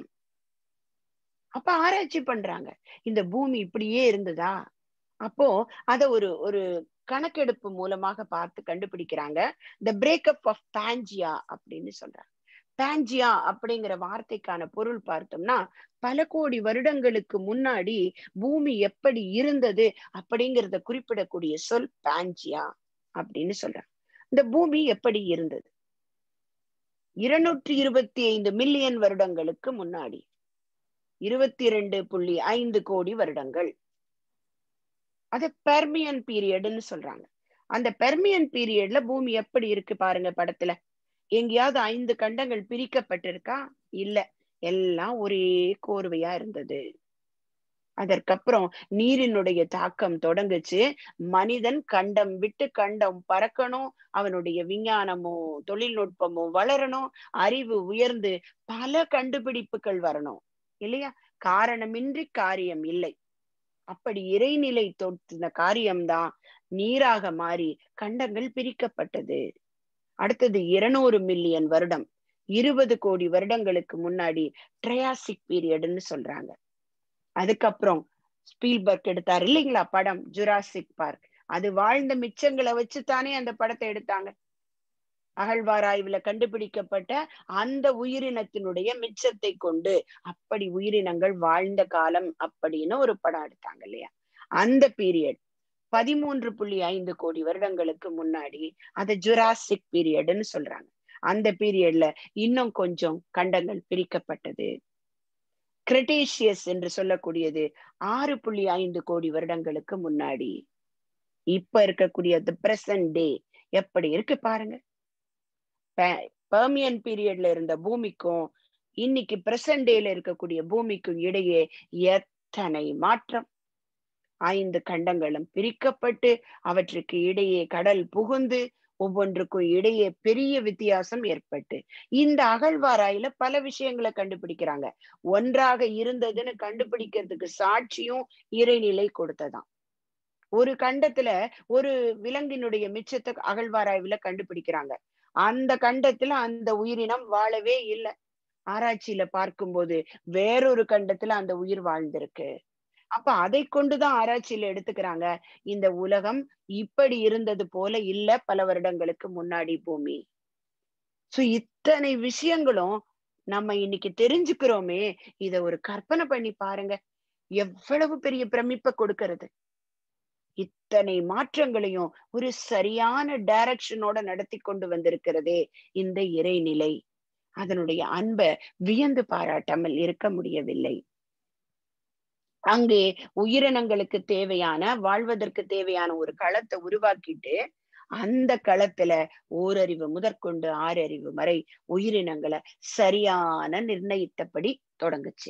அப்ப ஆராய்ச்சி பண்றாங்க இந்த பூமி இப்படியே இருந்ததா அப்போ அத ஒரு ஒரு கணக்கெடுப்பு மூலமாக பார்த்து கண்டுபிடிக்கிறாங்க த பிரேக்கப் ஆஃப் பேஞ்சியா அப்படின்னு சொல்றாங்க பேஞ்சியா அப்படிங்கிற வார்த்தைக்கான பொருள் பார்த்தோம்னா பல கோடி வருடங்களுக்கு முன்னாடி பூமி எப்படி இருந்தது அப்படிங்கிறத குறிப்பிடக்கூடிய சொல் பேஞ்சியா அப்படின்னு சொல்றாங்க இந்த பூமி எப்படி இருந்தது இருநூற்றி இருபத்தி ஐந்து மில்லியன் வருடங்களுக்கு முன்னாடி இருபத்தி இரண்டு புள்ளி ஐந்து கோடி வருடங்கள் அது பெர்மியன் பீரியட்னு சொல்றாங்க அந்த பெர்மியன் பீரியட்ல பூமி எப்படி இருக்கு பாருங்க படத்துல எங்கேயாவது ஐந்து கண்டங்கள் பிரிக்கப்பட்டிருக்கா இல்ல எல்லாம் ஒரே கோர்வையா இருந்தது அதற்கப்புறம் நீரினுடைய தாக்கம் தொடங்குச்சு மனிதன் கண்டம் விட்டு கண்டம் பறக்கணும் அவனுடைய விஞ்ஞானமும் தொழில்நுட்பமும் வளரணும் அறிவு உயர்ந்து பல கண்டுபிடிப்புகள் வரணும் இல்லையா காரணமின்றி காரியம் இல்லை அப்படி இறைநிலை தொட்டின காரியம்தான் நீராக மாறி கண்டங்கள் பிரிக்கப்பட்டது அடுத்தது இருநூறு மில்லியன் வருடம் இருபது கோடி வருடங்களுக்கு முன்னாடி ட்ரையாசிக் பீரியட்னு சொல்றாங்க அதுக்கப்புறம் ஸ்பீல்பர்க் எடுத்தார் இல்லைங்களா படம் ஜுராசிக் பார்க் அது வாழ்ந்த மிச்சங்களை வச்சு தானே அந்த படத்தை எடுத்தாங்க அகழ்வாராய்வுல கண்டுபிடிக்கப்பட்ட அந்த உயிரினத்தினுடைய மிச்சத்தை கொண்டு அப்படி உயிரினங்கள் வாழ்ந்த காலம் அப்படின்னு ஒரு படம் எடுத்தாங்க இல்லையா அந்த பீரியட் பதிமூன்று புள்ளி ஐந்து கோடி வருடங்களுக்கு முன்னாடி அது ஜுராசிக் பீரியட்னு சொல்றாங்க அந்த பீரியட்ல இன்னும் கொஞ்சம் கண்டங்கள் பிரிக்கப்பட்டது கிரெட்டேஷியஸ் என்று சொல்லக்கூடியது ஆறு புள்ளி ஐந்து கோடி வருடங்களுக்கு முன்னாடி இப்ப இருக்கக்கூடிய பிரசன்ட் டே எப்படி இருக்கு பாருங்க பெர்மியன் பீரியட்ல இருந்த பூமிக்கும் இன்னைக்கு பிரசன்ட் டேல இருக்கக்கூடிய பூமிக்கும் இடையே எத்தனை மாற்றம் ஐந்து கண்டங்களும் பிரிக்கப்பட்டு அவற்றுக்கு இடையே கடல் புகுந்து ஒவ்வொன்றுக்கும் இடையே பெரிய வித்தியாசம் ஏற்பட்டு இந்த அகழ்வாராயில பல விஷயங்களை கண்டுபிடிக்கிறாங்க ஒன்றாக இருந்ததுன்னு கண்டுபிடிக்கிறதுக்கு சாட்சியும் இறைநிலை கொடுத்ததாம் ஒரு கண்டத்துல ஒரு விலங்கினுடைய மிச்சத்தை அகழ்வாராய்வுல கண்டுபிடிக்கிறாங்க அந்த கண்டத்துல அந்த உயிரினம் வாழவே இல்லை ஆராய்ச்சியில பார்க்கும்போது வேறொரு கண்டத்துல அந்த உயிர் வாழ்ந்திருக்கு அப்ப அதை கொண்டுதான் ஆராய்ச்சியில எடுத்துக்கிறாங்க இந்த உலகம் இப்படி இருந்தது போல இல்ல பல வருடங்களுக்கு முன்னாடி பூமி சோ இத்தனை விஷயங்களும் நம்ம இன்னைக்கு தெரிஞ்சுக்கிறோமே இத ஒரு கற்பனை பண்ணி பாருங்க எவ்வளவு பெரிய பிரமிப்பை கொடுக்கிறது இத்தனை மாற்றங்களையும் ஒரு சரியான டைரக்ஷனோட நடத்தி கொண்டு வந்திருக்கிறதே இந்த இறைநிலை அதனுடைய அன்பை வியந்து பாராட்டாமல் இருக்க முடியவில்லை அங்கே உயிரினங்களுக்கு தேவையான வாழ்வதற்கு தேவையான ஒரு களத்தை உருவாக்கிட்டு அந்த களத்துல ஓரறிவு முதற்கொண்டு ஆறறிவு வரை உயிரினங்களை சரியான நிர்ணயித்தபடி தொடங்குச்சு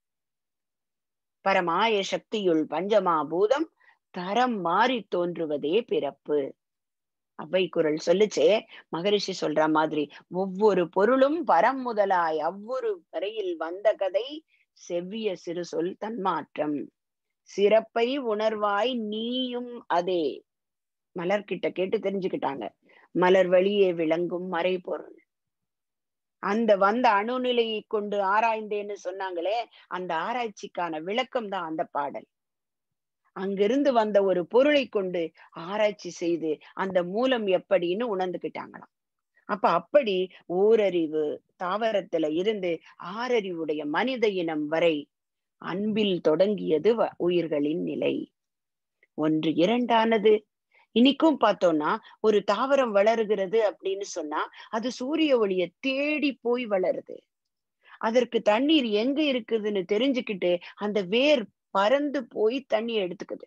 பரமாய சக்தியுள் பஞ்சமா பூதம் தரம் மாறி தோன்றுவதே பிறப்பு அவ்வை குரல் சொல்லுச்சே மகரிஷி சொல்ற மாதிரி ஒவ்வொரு பொருளும் பரம் முதலாய் அவ்வொரு வரையில் வந்த கதை செவ்விய சிறு சொல் தன்மாற்றம் சிறப்பை உணர்வாய் நீயும் அதே மலர்கிட்ட கேட்டு தெரிஞ்சுக்கிட்டாங்க மலர் வழியே விளங்கும் மறைபொருள் அந்த வந்த அணுநிலையை கொண்டு ஆராய்ந்தேன்னு சொன்னாங்களே அந்த ஆராய்ச்சிக்கான விளக்கம் தான் அந்த பாடல் அங்கிருந்து வந்த ஒரு பொருளை கொண்டு ஆராய்ச்சி செய்து அந்த மூலம் எப்படின்னு உணர்ந்துகிட்டாங்களாம் அப்ப அப்படி ஓரறிவு தாவரத்துல இருந்து ஆறறிவுடைய மனித இனம் வரை அன்பில் தொடங்கியது உயிர்களின் நிலை ஒன்று இரண்டானது இன்னைக்கும் பார்த்தோம்னா ஒரு தாவரம் வளருகிறது அப்படின்னு சொன்னா அது சூரிய ஒளிய தேடி போய் வளருது அதற்கு தண்ணீர் எங்க இருக்குதுன்னு தெரிஞ்சுக்கிட்டு அந்த வேர் பறந்து போய் தண்ணி எடுத்துக்குது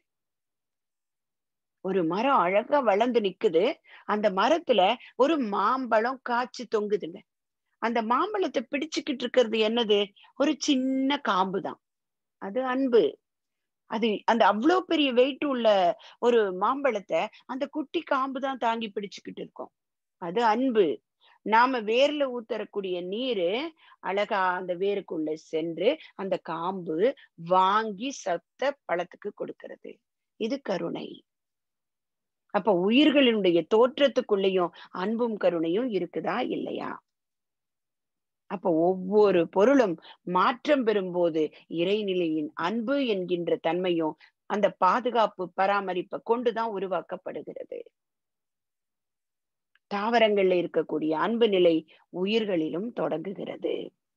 ஒரு மரம் அழகா வளர்ந்து நிக்குது அந்த மரத்துல ஒரு மாம்பழம் காய்ச்சி தொங்குதுங்க அந்த மாம்பழத்தை பிடிச்சுக்கிட்டு இருக்கிறது என்னது ஒரு சின்ன காம்பு தான் அது அன்பு அது அந்த அவ்வளோ பெரிய வெயிட் உள்ள ஒரு மாம்பழத்தை அந்த குட்டி காம்பு தான் தாங்கி பிடிச்சுக்கிட்டு இருக்கோம் அது அன்பு நாம வேர்ல ஊத்தரக்கூடிய நீரு அழகா அந்த வேருக்குள்ள சென்று அந்த காம்பு வாங்கி சத்த பழத்துக்கு கொடுக்கிறது இது கருணை அப்ப உயிர்களினுடைய தோற்றத்துக்குள்ளேயும் அன்பும் கருணையும் இருக்குதா இல்லையா அப்ப ஒவ்வொரு பொருளும் மாற்றம் பெறும்போது இறைநிலையின் அன்பு என்கின்ற தன்மையும் அந்த பாதுகாப்பு பராமரிப்பை கொண்டுதான் உருவாக்கப்படுகிறது தாவரங்கள்ல இருக்கக்கூடிய அன்பு நிலை உயிர்களிலும் தொடங்குகிறது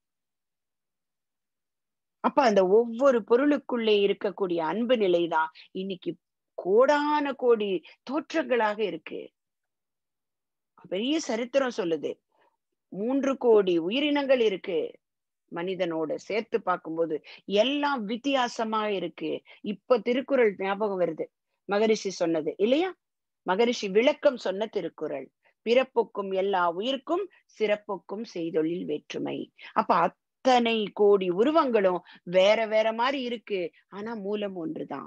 அப்ப அந்த ஒவ்வொரு பொருளுக்குள்ளே இருக்கக்கூடிய அன்பு நிலைதான் இன்னைக்கு கோடான கோடி தோற்றங்களாக இருக்கு பெரிய சரித்திரம் சொல்லுது மூன்று கோடி உயிரினங்கள் இருக்கு மனிதனோட சேர்த்து பார்க்கும்போது எல்லாம் வித்தியாசமா இருக்கு இப்ப திருக்குறள் ஞாபகம் வருது மகரிஷி சொன்னது இல்லையா மகரிஷி விளக்கம் சொன்ன திருக்குறள் பிறப்புக்கும் எல்லா உயிர்க்கும் சிறப்புக்கும் செய்தொழில் வேற்றுமை அப்ப அத்தனை கோடி உருவங்களும் வேற வேற மாதிரி இருக்கு ஆனா மூலம் ஒன்றுதான்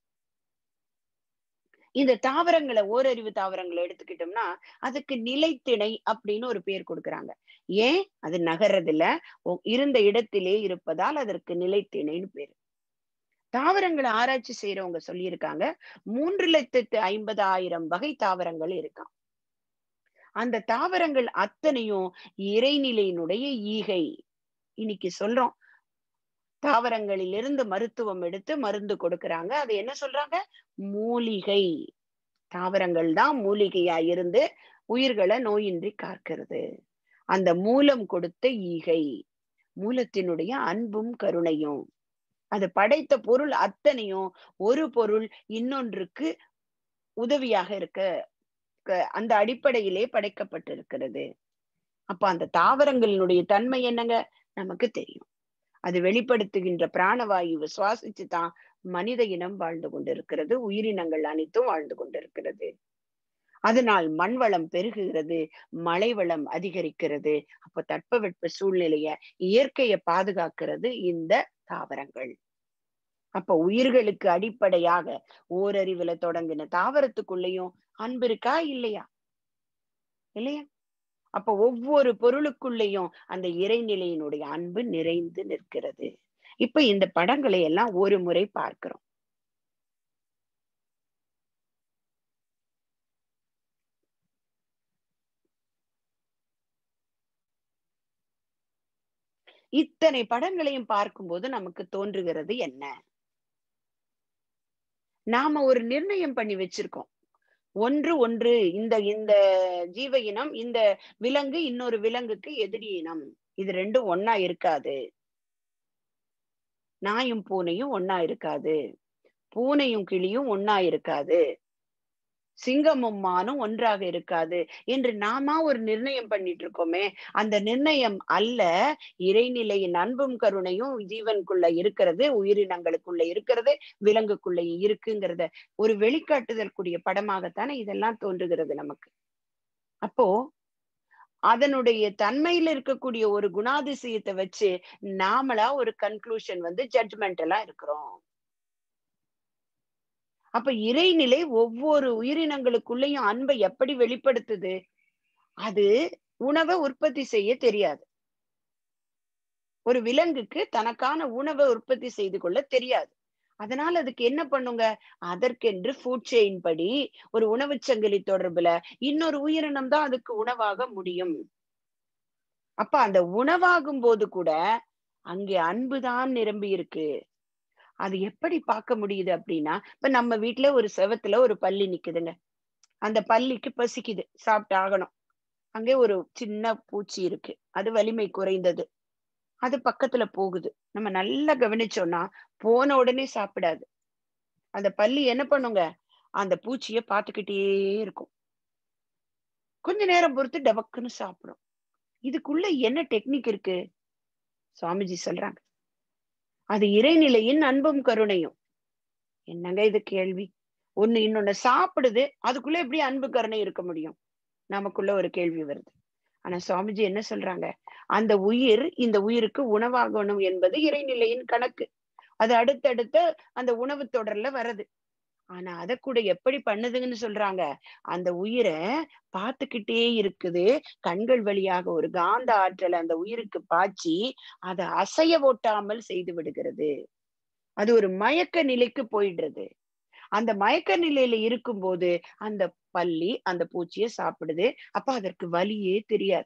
இந்த தாவரங்களை ஓரறிவு தாவரங்களை எடுத்துக்கிட்டோம்னா அதுக்கு நிலைத்திணை அப்படின்னு ஒரு பேர் கொடுக்குறாங்க ஏன் அது நகர்றதுல இருந்த இடத்திலே இருப்பதால் அதற்கு நிலைத்திணைன்னு பேரு தாவரங்களை ஆராய்ச்சி செய்யறவங்க சொல்லியிருக்காங்க மூன்று லட்சத்து ஐம்பதாயிரம் வகை தாவரங்கள் இருக்கான் அந்த தாவரங்கள் அத்தனையும் இறைநிலையினுடைய ஈகை இன்னைக்கு சொல்றோம் தாவரங்களிலிருந்து மருத்துவம் எடுத்து மருந்து கொடுக்கறாங்க அது என்ன சொல்றாங்க மூலிகை தாவரங்கள் தான் மூலிகையா இருந்து உயிர்களை நோயின்றி காக்கிறது அந்த மூலம் கொடுத்த ஈகை மூலத்தினுடைய அன்பும் கருணையும் அது படைத்த பொருள் அத்தனையும் ஒரு பொருள் இன்னொன்றுக்கு உதவியாக இருக்க அந்த அடிப்படையிலே படைக்கப்பட்டிருக்கிறது அப்ப அந்த தாவரங்களினுடைய தன்மை என்னங்க நமக்கு தெரியும் அது வெளிப்படுத்துகின்ற பிராணவாயுவை சுவாசிச்சு தான் மனித இனம் வாழ்ந்து கொண்டிருக்கிறது உயிரினங்கள் அனைத்தும் வாழ்ந்து கொண்டிருக்கிறது அதனால் மண் வளம் பெருகுகிறது மழை வளம் அதிகரிக்கிறது அப்ப தட்பவெட்ப சூழ்நிலைய இயற்கையை பாதுகாக்கிறது இந்த தாவரங்கள் அப்ப உயிர்களுக்கு அடிப்படையாக ஓரறிவுல தொடங்கின தாவரத்துக்குள்ளேயும் அன்பு இருக்கா இல்லையா இல்லையா அப்ப ஒவ்வொரு பொருளுக்குள்ளேயும் அந்த இறைநிலையினுடைய அன்பு நிறைந்து நிற்கிறது இப்ப இந்த படங்களை எல்லாம் ஒரு முறை பார்க்கிறோம் இத்தனை படங்களையும் பார்க்கும்போது நமக்கு தோன்றுகிறது என்ன நாம ஒரு நிர்ணயம் பண்ணி வச்சிருக்கோம் ஒன்று ஒன்று இந்த இந்த ஜீவ இனம் இந்த விலங்கு இன்னொரு விலங்குக்கு எதிரி இனம் இது ரெண்டும் ஒன்னா இருக்காது நாயும் பூனையும் ஒன்னா இருக்காது பூனையும் கிளியும் ஒன்னா இருக்காது சிங்கமும் மானும் ஒன்றாக இருக்காது என்று நாம ஒரு நிர்ணயம் பண்ணிட்டு இருக்கோமே அந்த நிர்ணயம் அல்ல இறைநிலையின் அன்பும் கருணையும் ஜீவனுக்குள்ள இருக்கிறது உயிரினங்களுக்குள்ள இருக்கிறது விலங்குக்குள்ள இருக்குங்கிறத ஒரு வெளிக்காட்டுதல் கூடிய படமாகத்தானே இதெல்லாம் தோன்றுகிறது நமக்கு அப்போ அதனுடைய தன்மையில இருக்கக்கூடிய ஒரு குணாதிசயத்தை வச்சு நாமளா ஒரு கன்க்ளூஷன் வந்து ஜட்ஜ்மெண்ட் எல்லாம் இருக்கிறோம் அப்ப இறைநிலை ஒவ்வொரு உயிரினங்களுக்குள்ளேயும் அன்பை எப்படி வெளிப்படுத்துது அது உணவை உற்பத்தி செய்ய தெரியாது ஒரு விலங்குக்கு தனக்கான உணவை உற்பத்தி செய்து கொள்ள தெரியாது அதனால அதுக்கு என்ன பண்ணுங்க அதற்கென்று ஃபுட் செயின் படி ஒரு உணவு சங்கிலி தொடர்புல இன்னொரு உயிரினம் தான் அதுக்கு உணவாக முடியும் அப்ப அந்த உணவாகும் போது கூட அங்கே அன்புதான் நிரம்பி இருக்கு அது எப்படி பார்க்க முடியுது அப்படின்னா இப்ப நம்ம வீட்டுல ஒரு செவத்துல ஒரு பள்ளி நிக்குதுங்க அந்த பள்ளிக்கு பசிக்குது சாப்பிட்டு ஆகணும் அங்கே ஒரு சின்ன பூச்சி இருக்கு அது வலிமை குறைந்தது அது பக்கத்துல போகுது நம்ம நல்லா கவனிச்சோம்னா போன உடனே சாப்பிடாது அந்த பள்ளி என்ன பண்ணுங்க அந்த பூச்சிய பார்த்துக்கிட்டே இருக்கும் கொஞ்ச நேரம் பொறுத்து டபக்குன்னு சாப்பிடும் இதுக்குள்ள என்ன டெக்னிக் இருக்கு சுவாமிஜி சொல்றாங்க அது இறைநிலையின் அன்பும் கருணையும் என்னங்க இது கேள்வி ஒண்ணு இன்னொன்னு சாப்பிடுது அதுக்குள்ள எப்படி அன்பு கருணை இருக்க முடியும் நமக்குள்ள ஒரு கேள்வி வருது ஆனா சுவாமிஜி என்ன சொல்றாங்க அந்த உயிர் இந்த உயிருக்கு உணவாகணும் என்பது இறைநிலையின் கணக்கு அது அடுத்தடுத்த அந்த உணவு தொடர்ல வருது ஆனா அத கூட எப்படி பண்ணுதுன்னு சொல்றாங்க அந்த உயிரை பார்த்துக்கிட்டே இருக்குது கண்கள் வழியாக ஒரு காந்த ஆற்றல் அந்த உயிருக்கு பாய்ச்சி அதை அசைய ஓட்டாமல் செய்து விடுகிறது அது ஒரு மயக்க நிலைக்கு போயிடுறது அந்த மயக்க நிலையில இருக்கும்போது அந்த பள்ளி அந்த பூச்சியை சாப்பிடுது அப்ப அதற்கு வலியே தெரியாது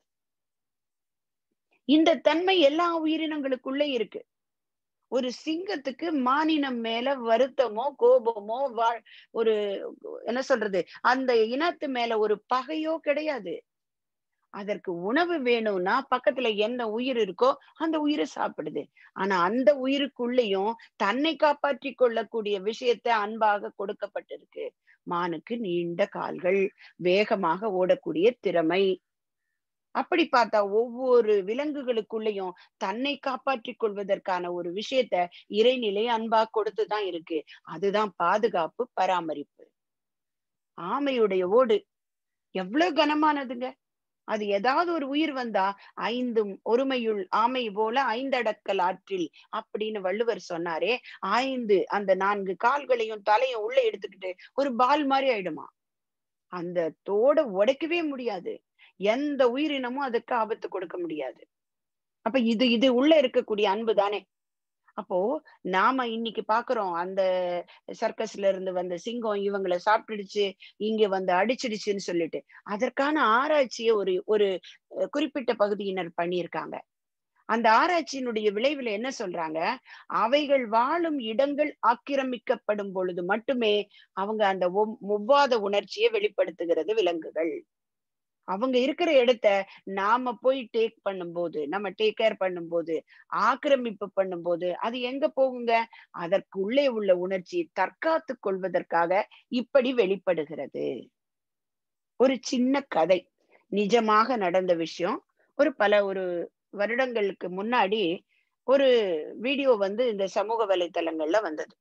இந்த தன்மை எல்லா உயிரினங்களுக்குள்ள இருக்கு ஒரு சிங்கத்துக்கு மானினம் மேல வருத்தமோ கோபமோ வா ஒரு என்ன சொல்றது அந்த இனத்து மேல ஒரு பகையோ கிடையாது அதற்கு உணவு வேணும்னா பக்கத்துல என்ன உயிர் இருக்கோ அந்த உயிரை சாப்பிடுது ஆனா அந்த உயிருக்குள்ளேயும் தன்னை காப்பாற்றி கொள்ளக்கூடிய விஷயத்த அன்பாக கொடுக்கப்பட்டிருக்கு மானுக்கு நீண்ட கால்கள் வேகமாக ஓடக்கூடிய திறமை அப்படி பார்த்தா ஒவ்வொரு விலங்குகளுக்குள்ளேயும் தன்னை காப்பாற்றிக் கொள்வதற்கான ஒரு விஷயத்த இறைநிலை அன்பா கொடுத்துதான் இருக்கு அதுதான் பாதுகாப்பு பராமரிப்பு ஆமையுடைய ஓடு எவ்வளவு கனமானதுங்க அது ஏதாவது ஒரு உயிர் வந்தா ஐந்தும் ஒருமையுள் ஆமை போல ஐந்தடக்கல் ஆற்றில் அப்படின்னு வள்ளுவர் சொன்னாரே ஐந்து அந்த நான்கு கால்களையும் தலையும் உள்ள எடுத்துக்கிட்டு ஒரு பால் மாதிரி ஆயிடுமா அந்த தோட உடைக்கவே முடியாது எந்த உயிரினமும் அதுக்கு ஆபத்து கொடுக்க முடியாது அப்ப இது இது உள்ள இருக்கக்கூடிய அன்பு தானே அப்போ நாம இன்னைக்கு பாக்குறோம் அந்த சர்க்கஸ்ல இருந்து வந்த சிங்கம் இவங்களை சாப்பிட்டுடுச்சு இங்க வந்து அடிச்சிடுச்சுன்னு சொல்லிட்டு அதற்கான ஆராய்ச்சியை ஒரு ஒரு குறிப்பிட்ட பகுதியினர் பண்ணியிருக்காங்க அந்த ஆராய்ச்சியினுடைய விளைவுல என்ன சொல்றாங்க அவைகள் வாழும் இடங்கள் ஆக்கிரமிக்கப்படும் பொழுது மட்டுமே அவங்க அந்த ஒவ்வாத உணர்ச்சியை வெளிப்படுத்துகிறது விலங்குகள் அவங்க இருக்கிற இடத்த நாம போய் டேக் பண்ணும்போது நம்ம டேக் கேர் பண்ணும்போது ஆக்கிரமிப்பு பண்ணும்போது அது எங்க போகுங்க அதற்கு உள்ளே உள்ள உணர்ச்சி தற்காத்து கொள்வதற்காக இப்படி வெளிப்படுகிறது ஒரு சின்ன கதை நிஜமாக நடந்த விஷயம் ஒரு பல ஒரு வருடங்களுக்கு முன்னாடி ஒரு வீடியோ வந்து இந்த சமூக வலைத்தளங்கள்ல வந்தது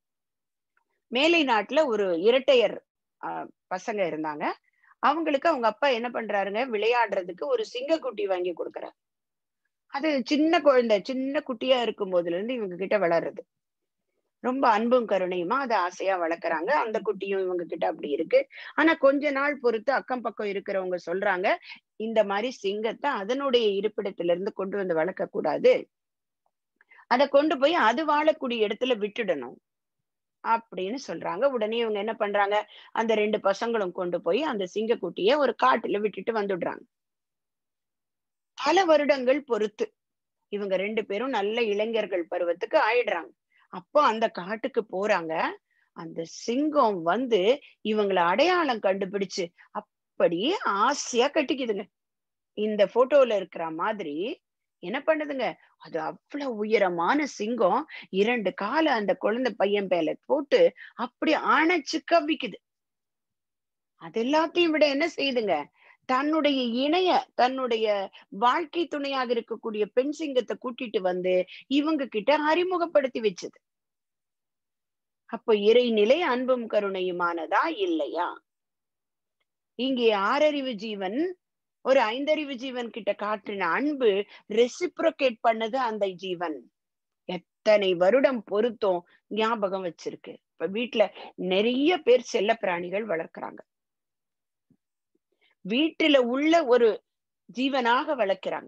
மேலை நாட்டுல ஒரு இரட்டையர் பசங்க இருந்தாங்க அவங்களுக்கு அவங்க அப்பா என்ன பண்றாருங்க விளையாடுறதுக்கு ஒரு சிங்கக்குட்டி வாங்கி கொடுக்குறாரு அது சின்ன குழந்தை சின்ன குட்டியா இருக்கும் போதுல இருந்து இவங்க கிட்ட வளருது ரொம்ப அன்பும் கருணையுமா அதை ஆசையா வளர்க்குறாங்க அந்த குட்டியும் இவங்க கிட்ட அப்படி இருக்கு ஆனா கொஞ்ச நாள் பொறுத்து அக்கம் பக்கம் இருக்கிறவங்க சொல்றாங்க இந்த மாதிரி சிங்கத்தை அதனுடைய இருப்பிடத்துல இருந்து கொண்டு வந்து வளர்க்க கூடாது அதை கொண்டு போய் அது வாழக்கூடிய இடத்துல விட்டுடணும் அப்படின்னு சொல்றாங்க உடனே இவங்க என்ன பண்றாங்க அந்த ரெண்டு பசங்களும் கொண்டு போய் அந்த சிங்கக்குட்டிய ஒரு காட்டுல விட்டுட்டு வந்துடுறாங்க பல வருடங்கள் பொறுத்து இவங்க ரெண்டு பேரும் நல்ல இளைஞர்கள் பருவத்துக்கு ஆயிடுறாங்க அப்போ அந்த காட்டுக்கு போறாங்க அந்த சிங்கம் வந்து இவங்களை அடையாளம் கண்டுபிடிச்சு அப்படியே ஆசையா கட்டிக்குதுங்க இந்த போட்டோல இருக்கிற மாதிரி என்ன பண்ணுதுங்க அது அவ்வளவு உயரமான சிங்கம் இரண்டு கால அந்த குழந்தை பையன் பேல போட்டு அப்படி அணைச்சு கவ்விக்குது அது எல்லாத்தையும் விட என்ன செய்யுதுங்க தன்னுடைய இணைய தன்னுடைய வாழ்க்கை துணையாக இருக்கக்கூடிய பெண் சிங்கத்தை கூட்டிட்டு வந்து இவங்க கிட்ட அறிமுகப்படுத்தி வச்சது அப்ப இறைநிலை அன்பும் கருணையுமானதா இல்லையா இங்கே ஆறறிவு ஜீவன் ஒரு ஐந்தறிவு ஜீவன் கிட்ட காட்டின அன்பு ரெசிப்ரோகேட் பண்ணது அந்த ஜீவன் எத்தனை வருடம் பொருத்தம் ஞாபகம் வச்சிருக்கு இப்ப வீட்டுல நிறைய பேர் செல்ல பிராணிகள் வளர்க்குறாங்க வீட்டுல உள்ள ஒரு ஜீவனாக வளர்க்கிறாங்க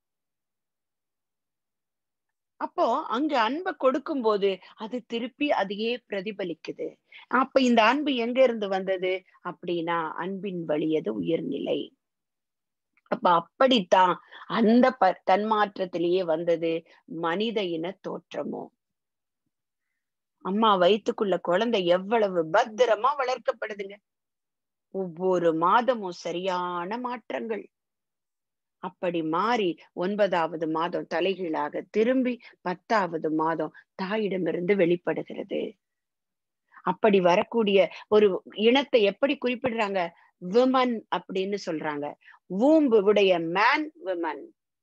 அப்போ அங்க அன்பை கொடுக்கும் போது அது திருப்பி அதையே பிரதிபலிக்குது அப்ப இந்த அன்பு எங்க இருந்து வந்தது அப்படின்னா அன்பின் வழியது உயர்நிலை அப்ப அப்படித்தான் அந்த ப தன்மாற்றத்திலேயே வந்தது மனித இன தோற்றமும் அம்மா வயிற்றுக்குள்ள குழந்தை எவ்வளவு பத்திரமா வளர்க்கப்படுதுங்க ஒவ்வொரு மாதமும் சரியான மாற்றங்கள் அப்படி மாறி ஒன்பதாவது மாதம் தலைகீழாக திரும்பி பத்தாவது மாதம் தாயிடமிருந்து வெளிப்படுகிறது அப்படி வரக்கூடிய ஒரு இனத்தை எப்படி குறிப்பிடுறாங்க விமன் அப்படின்னு சொல்றாங்க ஊம்பு உடைய மேன் விமன்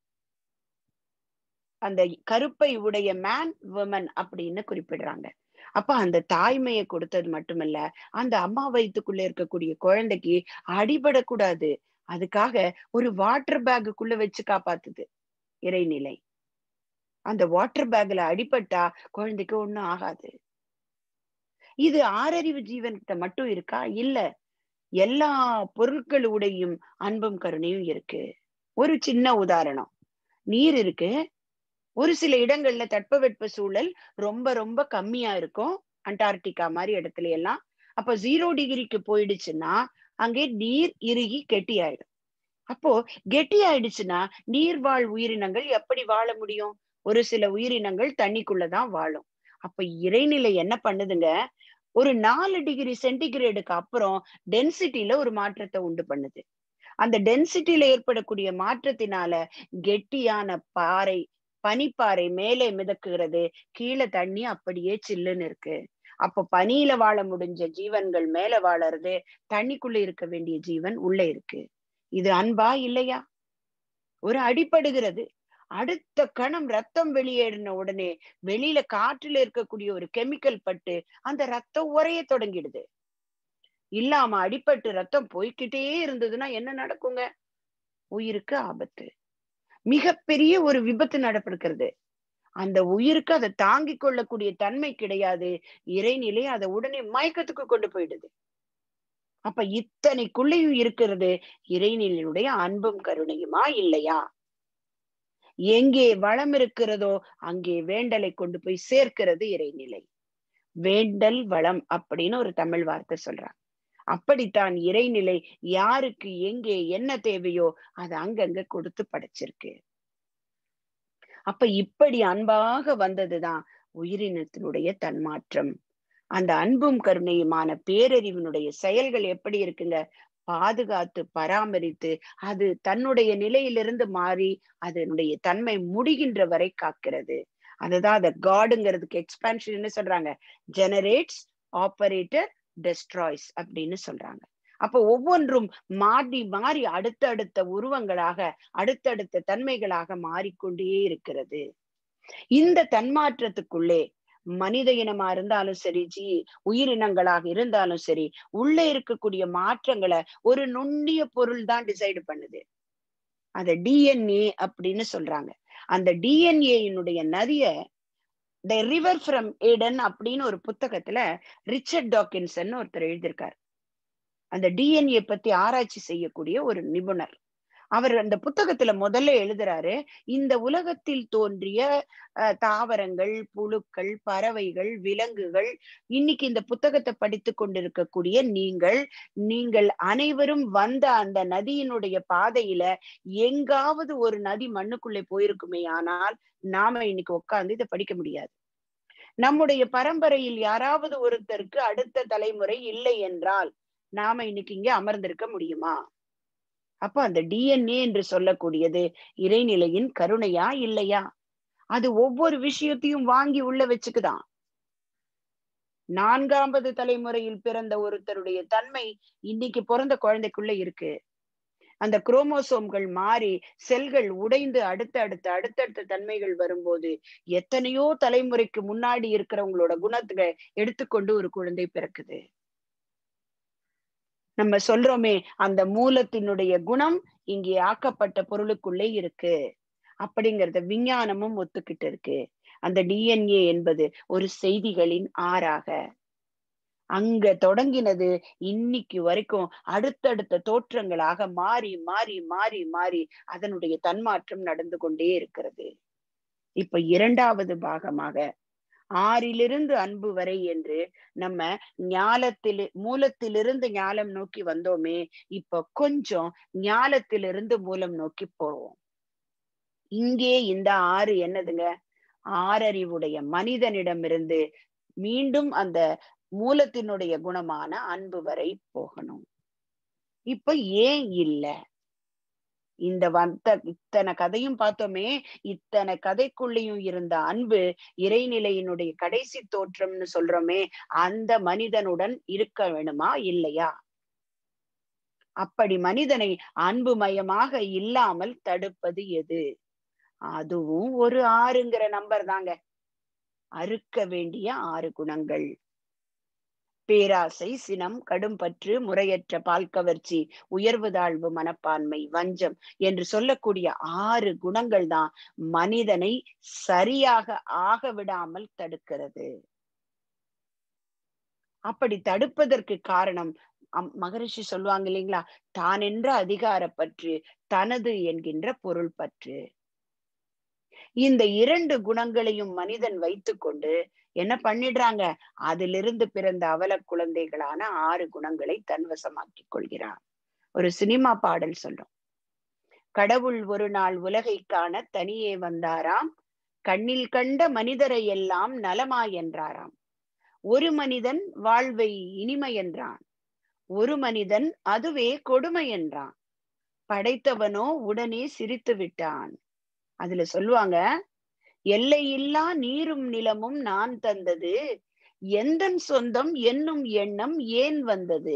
அந்த கருப்பை உடைய மேன் விமன் அப்படின்னு குறிப்பிடுறாங்க அப்ப அந்த தாய்மையை கொடுத்தது மட்டுமல்ல அந்த அம்மா வயிற்றுக்குள்ள இருக்கக்கூடிய குழந்தைக்கு அடிபடக்கூடாது அதுக்காக ஒரு வாட்டர் பேக்குக்குள்ள வச்சு காப்பாத்துது இறைநிலை அந்த வாட்டர் பேக்ல அடிபட்டா குழந்தைக்கு ஒண்ணும் ஆகாது இது ஆறறிவு ஜீவன் கிட்ட மட்டும் இருக்கா இல்ல எல்லா பொருட்களுடையும் அன்பும் கருணையும் இருக்கு ஒரு சின்ன உதாரணம் நீர் இருக்கு ஒரு சில இடங்கள்ல தட்பவெட்ப சூழல் ரொம்ப ரொம்ப கம்மியா இருக்கும் அண்டார்டிகா மாதிரி இடத்துல எல்லாம் அப்ப ஜீரோ டிகிரிக்கு போயிடுச்சுன்னா அங்கே நீர் இறுகி கெட்டி ஆயிடும் அப்போ கெட்டி ஆயிடுச்சுன்னா நீர்வாழ் உயிரினங்கள் எப்படி வாழ முடியும் ஒரு சில உயிரினங்கள் தண்ணிக்குள்ளதான் வாழும் அப்ப இறைநிலை என்ன பண்ணுதுங்க ஒரு நாலு டிகிரி சென்டிகிரேடுக்கு அப்புறம் டென்சிட்டியில ஒரு மாற்றத்தை உண்டு பண்ணுது அந்த டென்சிட்டியில ஏற்படக்கூடிய மாற்றத்தினால கெட்டியான பாறை பனிப்பாறை மேலே மிதக்குகிறது கீழே தண்ணி அப்படியே சில்லுன்னு இருக்கு அப்ப பனியில வாழ முடிஞ்ச ஜீவன்கள் மேல வாழறது தண்ணிக்குள்ள இருக்க வேண்டிய ஜீவன் உள்ள இருக்கு இது அன்பா இல்லையா ஒரு அடிப்படுகிறது அடுத்த கணம் ரத்தம் வெளியேறின உடனே வெளியில காற்றுல இருக்கக்கூடிய ஒரு கெமிக்கல் பட்டு அந்த ரத்தம் உரைய தொடங்கிடுது இல்லாம அடிபட்டு ரத்தம் போய்கிட்டே இருந்ததுன்னா என்ன நடக்குங்க உயிருக்கு ஆபத்து மிகப்பெரிய ஒரு விபத்து நடப்பிருக்கிறது அந்த உயிருக்கு அதை தாங்கிக் கொள்ளக்கூடிய தன்மை கிடையாது இறைநிலை அதை உடனே மயக்கத்துக்கு கொண்டு போயிடுது அப்ப இத்தனைக்குள்ளேயும் இருக்கிறது இறைநிலையுடைய அன்பும் கருணையுமா இல்லையா எங்கே வளம் இருக்கிறதோ அங்கே வேண்டலை கொண்டு போய் சேர்க்கிறது இறைநிலை வேண்டல் வளம் அப்படின்னு ஒரு தமிழ் வார்த்தை சொல்றாங்க அப்படித்தான் இறைநிலை யாருக்கு எங்கே என்ன தேவையோ அது அங்கங்க கொடுத்து படைச்சிருக்கு அப்ப இப்படி அன்பாக வந்ததுதான் உயிரினத்தினுடைய தன்மாற்றம் அந்த அன்பும் கருணையுமான பேரறிவினுடைய செயல்கள் எப்படி இருக்குங்க பாதுகாத்து பராமரித்து அது தன்னுடைய நிலையிலிருந்து மாறி அதனுடைய தன்மை முடிகின்ற வரை காக்கிறது அதுதான் அந்த காடுங்கிறதுக்கு எக்ஸ்பான்ஷன் என்ன சொல்றாங்க ஜெனரேட்ஸ் ஆபரேட்டர் டெஸ்ட்ராய்ஸ் அப்படின்னு சொல்றாங்க அப்ப ஒவ்வொன்றும் மாறி மாறி அடுத்தடுத்த உருவங்களாக அடுத்தடுத்த தன்மைகளாக மாறிக்கொண்டே இருக்கிறது இந்த தன்மாற்றத்துக்குள்ளே மனித இனமா இருந்தாலும் சரி ஜி உயிரினங்களாக இருந்தாலும் சரி உள்ள இருக்கக்கூடிய மாற்றங்களை ஒரு நுண்ணிய பொருள் தான் டிசைடு பண்ணுது அத டிஎன்ஏ அப்படின்னு சொல்றாங்க அந்த டிஎன்ஏனுடைய நதிய த ரிவர் ஃப்ரம் ஏடன் அப்படின்னு ஒரு புத்தகத்துல ரிச்சர்ட் டாக்கின்சன் ஒருத்தர் எழுதியிருக்கார் அந்த டிஎன்ஏ பத்தி ஆராய்ச்சி செய்யக்கூடிய ஒரு நிபுணர் அவர் அந்த புத்தகத்துல முதல்ல எழுதுறாரு இந்த உலகத்தில் தோன்றிய தாவரங்கள் புழுக்கள் பறவைகள் விலங்குகள் இன்னைக்கு இந்த புத்தகத்தை படித்து கொண்டிருக்கக்கூடிய நீங்கள் நீங்கள் அனைவரும் வந்த அந்த நதியினுடைய பாதையில எங்காவது ஒரு நதி மண்ணுக்குள்ளே போயிருக்குமே ஆனால் நாம இன்னைக்கு உட்கார்ந்து இதை படிக்க முடியாது நம்முடைய பரம்பரையில் யாராவது ஒருத்தருக்கு அடுத்த தலைமுறை இல்லை என்றால் நாம இன்னைக்கு இங்க அமர்ந்திருக்க முடியுமா அப்ப அந்த டிஎன்ஏ என்று சொல்லக்கூடியது இறைநிலையின் கருணையா இல்லையா அது ஒவ்வொரு விஷயத்தையும் வாங்கி உள்ள வச்சுக்குதான் நான்காவது தலைமுறையில் பிறந்த ஒருத்தருடைய தன்மை இன்னைக்கு பிறந்த குழந்தைக்குள்ள இருக்கு அந்த குரோமோசோம்கள் மாறி செல்கள் உடைந்து அடுத்த அடுத்த அடுத்தடுத்த தன்மைகள் வரும்போது எத்தனையோ தலைமுறைக்கு முன்னாடி இருக்கிறவங்களோட குணத்தை எடுத்துக்கொண்டு ஒரு குழந்தை பிறக்குது நம்ம சொல்றோமே அந்த மூலத்தினுடைய குணம் இங்கே ஆக்கப்பட்ட பொருளுக்குள்ளே இருக்கு அப்படிங்கறத விஞ்ஞானமும் ஒத்துக்கிட்டு இருக்கு அந்த டிஎன்ஏ என்பது ஒரு செய்திகளின் ஆறாக அங்க தொடங்கினது இன்னைக்கு வரைக்கும் அடுத்தடுத்த தோற்றங்களாக மாறி மாறி மாறி மாறி அதனுடைய தன்மாற்றம் நடந்து கொண்டே இருக்கிறது இப்ப இரண்டாவது பாகமாக ஆறிலிருந்து அன்பு வரை என்று நம்ம ஞாலத்தில் மூலத்திலிருந்து ஞாலம் நோக்கி வந்தோமே இப்ப கொஞ்சம் ஞாலத்திலிருந்து மூலம் நோக்கி போவோம் இங்கே இந்த ஆறு என்னதுங்க ஆறறிவுடைய மனிதனிடமிருந்து மீண்டும் அந்த மூலத்தினுடைய குணமான அன்பு வரை போகணும் இப்ப ஏன் இல்ல இந்த வந்த இத்தனை கதையும் பார்த்தோமே இத்தனை கதைக்குள்ளேயும் இருந்த அன்பு இறைநிலையினுடைய கடைசி தோற்றம்னு சொல்றோமே அந்த மனிதனுடன் இருக்க வேணுமா இல்லையா அப்படி மனிதனை அன்புமயமாக இல்லாமல் தடுப்பது எது அதுவும் ஒரு ஆறுங்கிற நம்பர் தாங்க அறுக்க வேண்டிய ஆறு குணங்கள் பேராசை சினம் கடும்பற்று முறையற்ற பால் கவர்ச்சி உயர்வு தாழ்வு மனப்பான்மை வஞ்சம் என்று சொல்லக்கூடிய ஆறு குணங்கள் தான் மனிதனை சரியாக ஆக விடாமல் தடுக்கிறது அப்படி தடுப்பதற்கு காரணம் மகரிஷி சொல்லுவாங்க இல்லைங்களா தான் என்ற அதிகார பற்று தனது என்கின்ற பொருள் பற்று இந்த இரண்டு குணங்களையும் மனிதன் வைத்துக்கொண்டு என்ன பண்ணிடுறாங்க அதிலிருந்து பிறந்த அவல குழந்தைகளான ஆறு குணங்களை தன்வசமாக்கிக் கொள்கிறான் ஒரு சினிமா பாடல் சொல்லும் கடவுள் ஒரு நாள் உலகை காண தனியே வந்தாராம் கண்ணில் கண்ட மனிதரை எல்லாம் நலமா என்றாராம் ஒரு மனிதன் வாழ்வை இனிமை என்றான் ஒரு மனிதன் அதுவே கொடுமை என்றான் படைத்தவனோ உடனே சிரித்து விட்டான் அதுல சொல்லுவாங்க எல்லையில்லா நீரும் நிலமும் நான் தந்தது எந்தன் சொந்தம் என்னும் எண்ணம் ஏன் வந்தது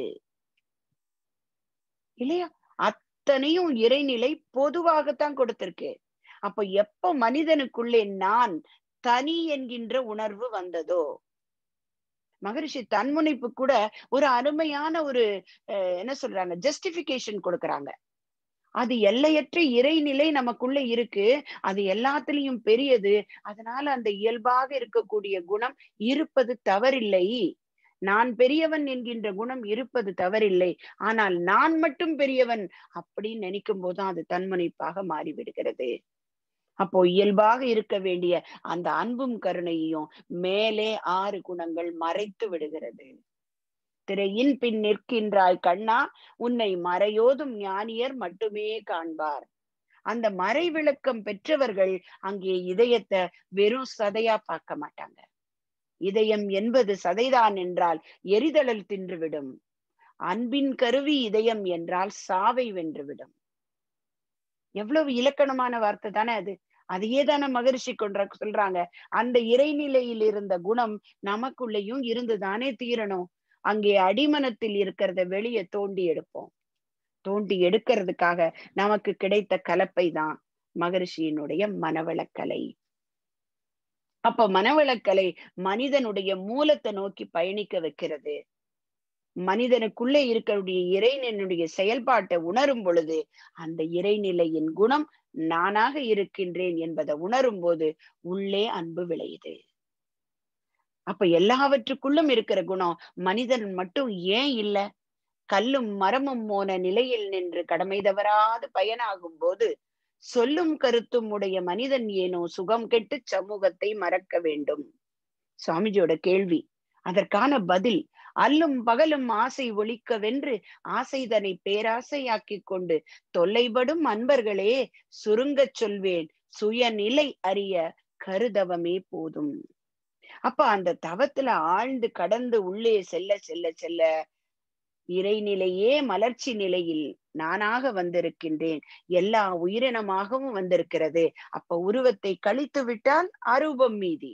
இல்லையா அத்தனையும் இறைநிலை பொதுவாகத்தான் கொடுத்திருக்கு அப்ப எப்ப மனிதனுக்குள்ளே நான் தனி என்கின்ற உணர்வு வந்ததோ மகரிஷி தன்முனைப்பு கூட ஒரு அருமையான ஒரு என்ன சொல்றாங்க ஜஸ்டிபிகேஷன் கொடுக்கறாங்க அது எல்லையற்ற இறைநிலை நமக்குள்ள இருக்கு அது எல்லாத்துலயும் பெரியது அதனால அந்த இயல்பாக இருக்கக்கூடிய குணம் இருப்பது தவறில்லை நான் பெரியவன் என்கின்ற குணம் இருப்பது தவறில்லை ஆனால் நான் மட்டும் பெரியவன் அப்படின்னு நினைக்கும் போதுதான் அது தன்முனைப்பாக மாறிவிடுகிறது அப்போ இயல்பாக இருக்க வேண்டிய அந்த அன்பும் கருணையையும் மேலே ஆறு குணங்கள் மறைத்து விடுகிறது திரையின் பின் நிற்கின்றாய் கண்ணா உன்னை மறையோதும் ஞானியர் மட்டுமே காண்பார் அந்த மறை விளக்கம் பெற்றவர்கள் அங்கே இதயத்தை வெறும் சதையா பார்க்க மாட்டாங்க இதயம் என்பது சதைதான் என்றால் எரிதழல் தின்றுவிடும் அன்பின் கருவி இதயம் என்றால் சாவை வென்றுவிடும் எவ்வளவு இலக்கணமான வார்த்தை தானே அது அதையே தானே மகரிஷி கொன்ற சொல்றாங்க அந்த இறைநிலையில் இருந்த குணம் நமக்குள்ளேயும் இருந்துதானே தீரணும் அங்கே அடிமனத்தில் இருக்கிறத வெளியே தோண்டி எடுப்போம் தோண்டி எடுக்கிறதுக்காக நமக்கு கிடைத்த கலப்பை தான் மகரிஷியினுடைய மனவளக்கலை அப்ப மனவளக்கலை மனிதனுடைய மூலத்தை நோக்கி பயணிக்க வைக்கிறது மனிதனுக்குள்ளே இருக்கக்கூடிய இறைநிலையினுடைய செயல்பாட்டை உணரும் பொழுது அந்த இறைநிலையின் குணம் நானாக இருக்கின்றேன் என்பதை உணரும் போது உள்ளே அன்பு விளையுது அப்ப எல்லாவற்றுக்குள்ளும் இருக்கிற குணம் மனிதன் மட்டும் ஏன் இல்ல கல்லும் மரமும் போன நிலையில் நின்று கடமை தவறாது பயனாகும் போது சொல்லும் கருத்தும் உடைய மனிதன் ஏனோ சுகம் கெட்டு சமூகத்தை மறக்க வேண்டும் சுவாமிஜியோட கேள்வி அதற்கான பதில் அல்லும் பகலும் ஆசை ஒழிக்கவென்று ஆசைதனை பேராசையாக்கிக் கொண்டு தொல்லைப்படும் அன்பர்களே சுருங்கச் சொல்வேன் சுயநிலை அறிய கருதவமே போதும் அப்ப அந்த தவத்துல ஆழ்ந்து கடந்து உள்ளே செல்ல செல்ல செல்ல இறைநிலையே மலர்ச்சி நிலையில் நானாக வந்திருக்கின்றேன் எல்லா உயிரினமாகவும் வந்திருக்கிறது அப்ப உருவத்தை கழித்து விட்டால் அரூபம் மீதி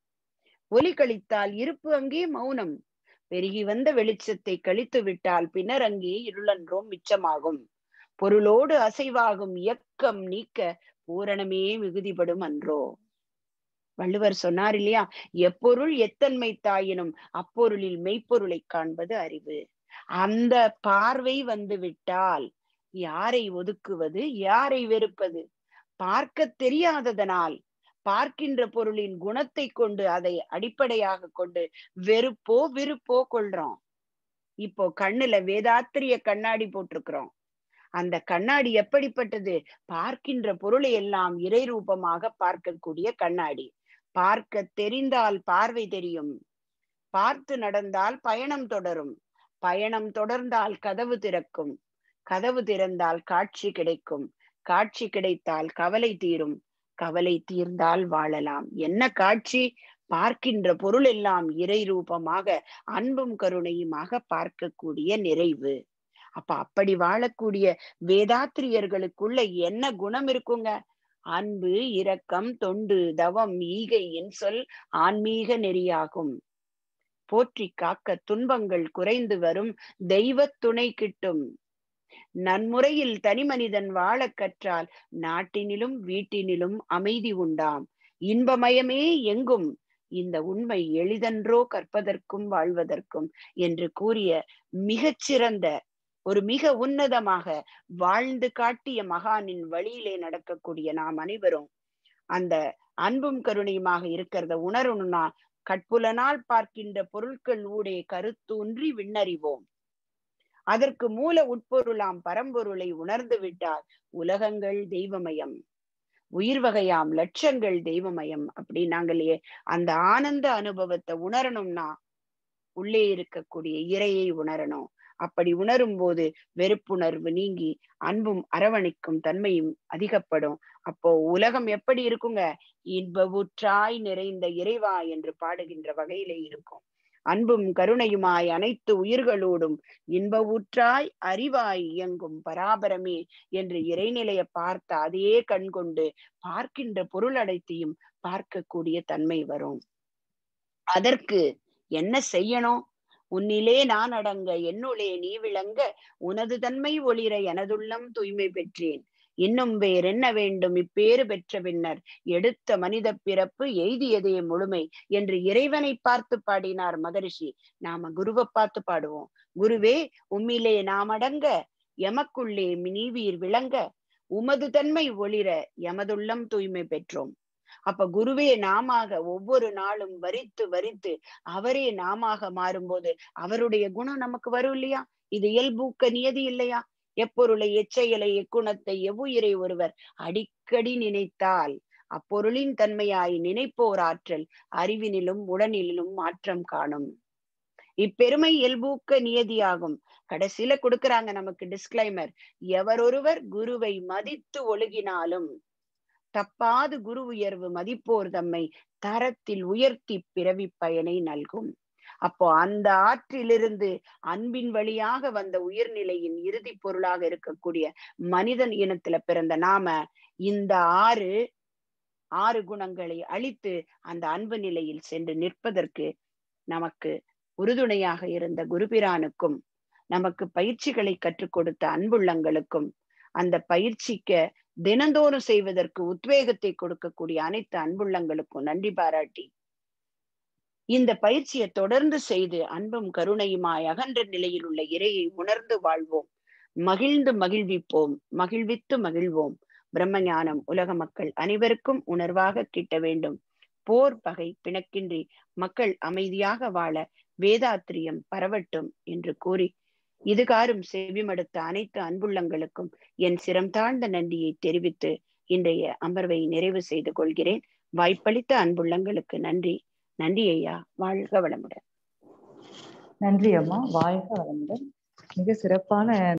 ஒலி கழித்தால் இருப்பு அங்கே மௌனம் பெருகி வந்த வெளிச்சத்தை கழித்து விட்டால் பின்னர் அங்கே இருளன்றோம் மிச்சமாகும் பொருளோடு அசைவாகும் இயக்கம் நீக்க பூரணமே மிகுதிப்படும் அன்றோ வள்ளுவர் சொன்னார் இல்லையா எப்பொருள் எத்தன்மை தாயினும் அப்பொருளில் மெய்ப்பொருளை காண்பது அறிவு அந்த பார்வை வந்து விட்டால் யாரை ஒதுக்குவது யாரை வெறுப்பது பார்க்க தெரியாததனால் பார்க்கின்ற பொருளின் குணத்தை கொண்டு அதை அடிப்படையாக கொண்டு வெறுப்போ விருப்போ கொள்றோம் இப்போ கண்ணுல வேதாத்திரிய கண்ணாடி போட்டிருக்கிறோம் அந்த கண்ணாடி எப்படிப்பட்டது பார்க்கின்ற பொருளை எல்லாம் இறை ரூபமாக பார்க்கக்கூடிய கண்ணாடி பார்க்க தெரிந்தால் பார்வை தெரியும் பார்த்து நடந்தால் பயணம் தொடரும் பயணம் தொடர்ந்தால் கதவு திறக்கும் கதவு திறந்தால் காட்சி கிடைக்கும் காட்சி கிடைத்தால் கவலை தீரும் கவலை தீர்ந்தால் வாழலாம் என்ன காட்சி பார்க்கின்ற பொருள் எல்லாம் இறை ரூபமாக அன்பும் கருணையுமாக பார்க்கக்கூடிய நிறைவு அப்ப அப்படி வாழக்கூடிய வேதாத்திரியர்களுக்குள்ள என்ன குணம் இருக்குங்க அன்பு இரக்கம் தொண்டு தவம் ஈகை என் சொல் ஆன்மீக நெறியாகும் போற்றி காக்க துன்பங்கள் குறைந்து வரும் தெய்வ துணை கிட்டும் நன்முறையில் தனி மனிதன் வாழ கற்றால் நாட்டினிலும் வீட்டினிலும் அமைதி உண்டாம் இன்பமயமே எங்கும் இந்த உண்மை எளிதன்றோ கற்பதற்கும் வாழ்வதற்கும் என்று கூறிய மிகச்சிறந்த ஒரு மிக உன்னதமாக வாழ்ந்து காட்டிய மகானின் வழியிலே நடக்கக்கூடிய நாம் அனைவரும் அந்த அன்பும் கருணையுமாக இருக்கிறத உணரணும்னா கட்புலனால் பார்க்கின்ற பொருட்கள் ஊடே கருத்தூன்றி விண்ணறிவோம் அதற்கு மூல உட்பொருளாம் பரம்பொருளை உணர்ந்து விட்டால் உலகங்கள் தெய்வமயம் உயிர் வகையாம் லட்சங்கள் தெய்வமயம் அப்படின்னாங்களே அந்த ஆனந்த அனுபவத்தை உணரணும்னா உள்ளே இருக்கக்கூடிய இறையை உணரணும் அப்படி உணரும் போது வெறுப்புணர்வு நீங்கி அன்பும் அரவணைக்கும் தன்மையும் அதிகப்படும் அப்போ உலகம் எப்படி இருக்குங்க இன்பவுற்றாய் நிறைந்த இறைவா என்று பாடுகின்ற வகையிலே இருக்கும் அன்பும் கருணையுமாய் அனைத்து உயிர்களோடும் இன்ப ஊற்றாய் அறிவாய் இயங்கும் பராபரமே என்று இறைநிலைய பார்த்த அதே கண் கொண்டு பார்க்கின்ற பொருள் அடைத்தையும் பார்க்கக்கூடிய தன்மை வரும் அதற்கு என்ன செய்யணும் உன்னிலே நான் அடங்க என்னுளே நீ விளங்க உனது தன்மை ஒளிர எனதுள்ளம் தூய்மை பெற்றேன் இன்னும் வேறென்ன வேண்டும் இப்பேறு பெற்ற பின்னர் எடுத்த மனித பிறப்பு எய்தியதே முழுமை என்று இறைவனை பார்த்து பாடினார் மகரிஷி நாம குருவை பார்த்து பாடுவோம் குருவே உம்மிலே நாம் அடங்க எமக்குள்ளே நீவீர் விளங்க உமது தன்மை ஒளிர எமதுள்ளம் தூய்மை பெற்றோம் அப்ப குருவே நாமாக ஒவ்வொரு நாளும் வரித்து வரித்து அவரே நாமாக மாறும்போது அவருடைய குணம் நமக்கு வரும் இல்லையா இது இயல்பூக்க நியதி இல்லையா எப்பொருளை எச்செயலை எக்குணத்தை எவ்வுயிரை ஒருவர் அடிக்கடி நினைத்தால் அப்பொருளின் தன்மையாய் நினைப்போர் ஆற்றல் அறிவினிலும் உடனிலும் மாற்றம் காணும் இப்பெருமை இயல்பூக்க நியதியாகும் கடைசியில கொடுக்கறாங்க நமக்கு டிஸ்கிளைமர் எவரொருவர் குருவை மதித்து ஒழுகினாலும் தப்பாது குரு உயர்வு மதிப்போர் தம்மை தரத்தில் உயர்த்தி பிறவி பயனை நல்கும் அப்போ அந்த ஆற்றிலிருந்து அன்பின் வழியாக வந்த உயிர்நிலையின் இறுதி பொருளாக இருக்கக்கூடிய மனிதன் இனத்துல பிறந்த நாம இந்த ஆறு ஆறு குணங்களை அழித்து அந்த அன்பு நிலையில் சென்று நிற்பதற்கு நமக்கு உறுதுணையாக இருந்த குருபிரானுக்கும் நமக்கு பயிற்சிகளை கற்றுக் கொடுத்த அன்புள்ளங்களுக்கும் அந்த பயிற்சிக்க தினந்தோறும் செய்வதற்கு உத்வேகத்தை கொடுக்கக்கூடிய அனைத்து அன்புள்ளங்களுக்கும் நன்றி பாராட்டி இந்த பயிற்சியை தொடர்ந்து செய்து அன்பும் கருணையுமாய் அகன்ற நிலையில் உள்ள இறையை உணர்ந்து வாழ்வோம் மகிழ்ந்து மகிழ்விப்போம் மகிழ்வித்து மகிழ்வோம் பிரம்ம ஞானம் உலக மக்கள் அனைவருக்கும் உணர்வாக கிட்ட வேண்டும் போர் பகை பிணக்கின்றி மக்கள் அமைதியாக வாழ வேதாத்திரியம் பரவட்டும் என்று கூறி இதுகாரும் செவிமடுத்த அனைத்து அன்புள்ளங்களுக்கும் என் சிரம் தாழ்ந்த நன்றியை தெரிவித்து இன்றைய அமர்வை நிறைவு செய்து கொள்கிறேன் வாய்ப்பளித்த அன்புள்ளங்களுக்கு நன்றி நன்றி ஐயா வாழ்க வளமுடன் நன்றி அம்மா வாழ்க வளமுடன் மிக சிறப்பான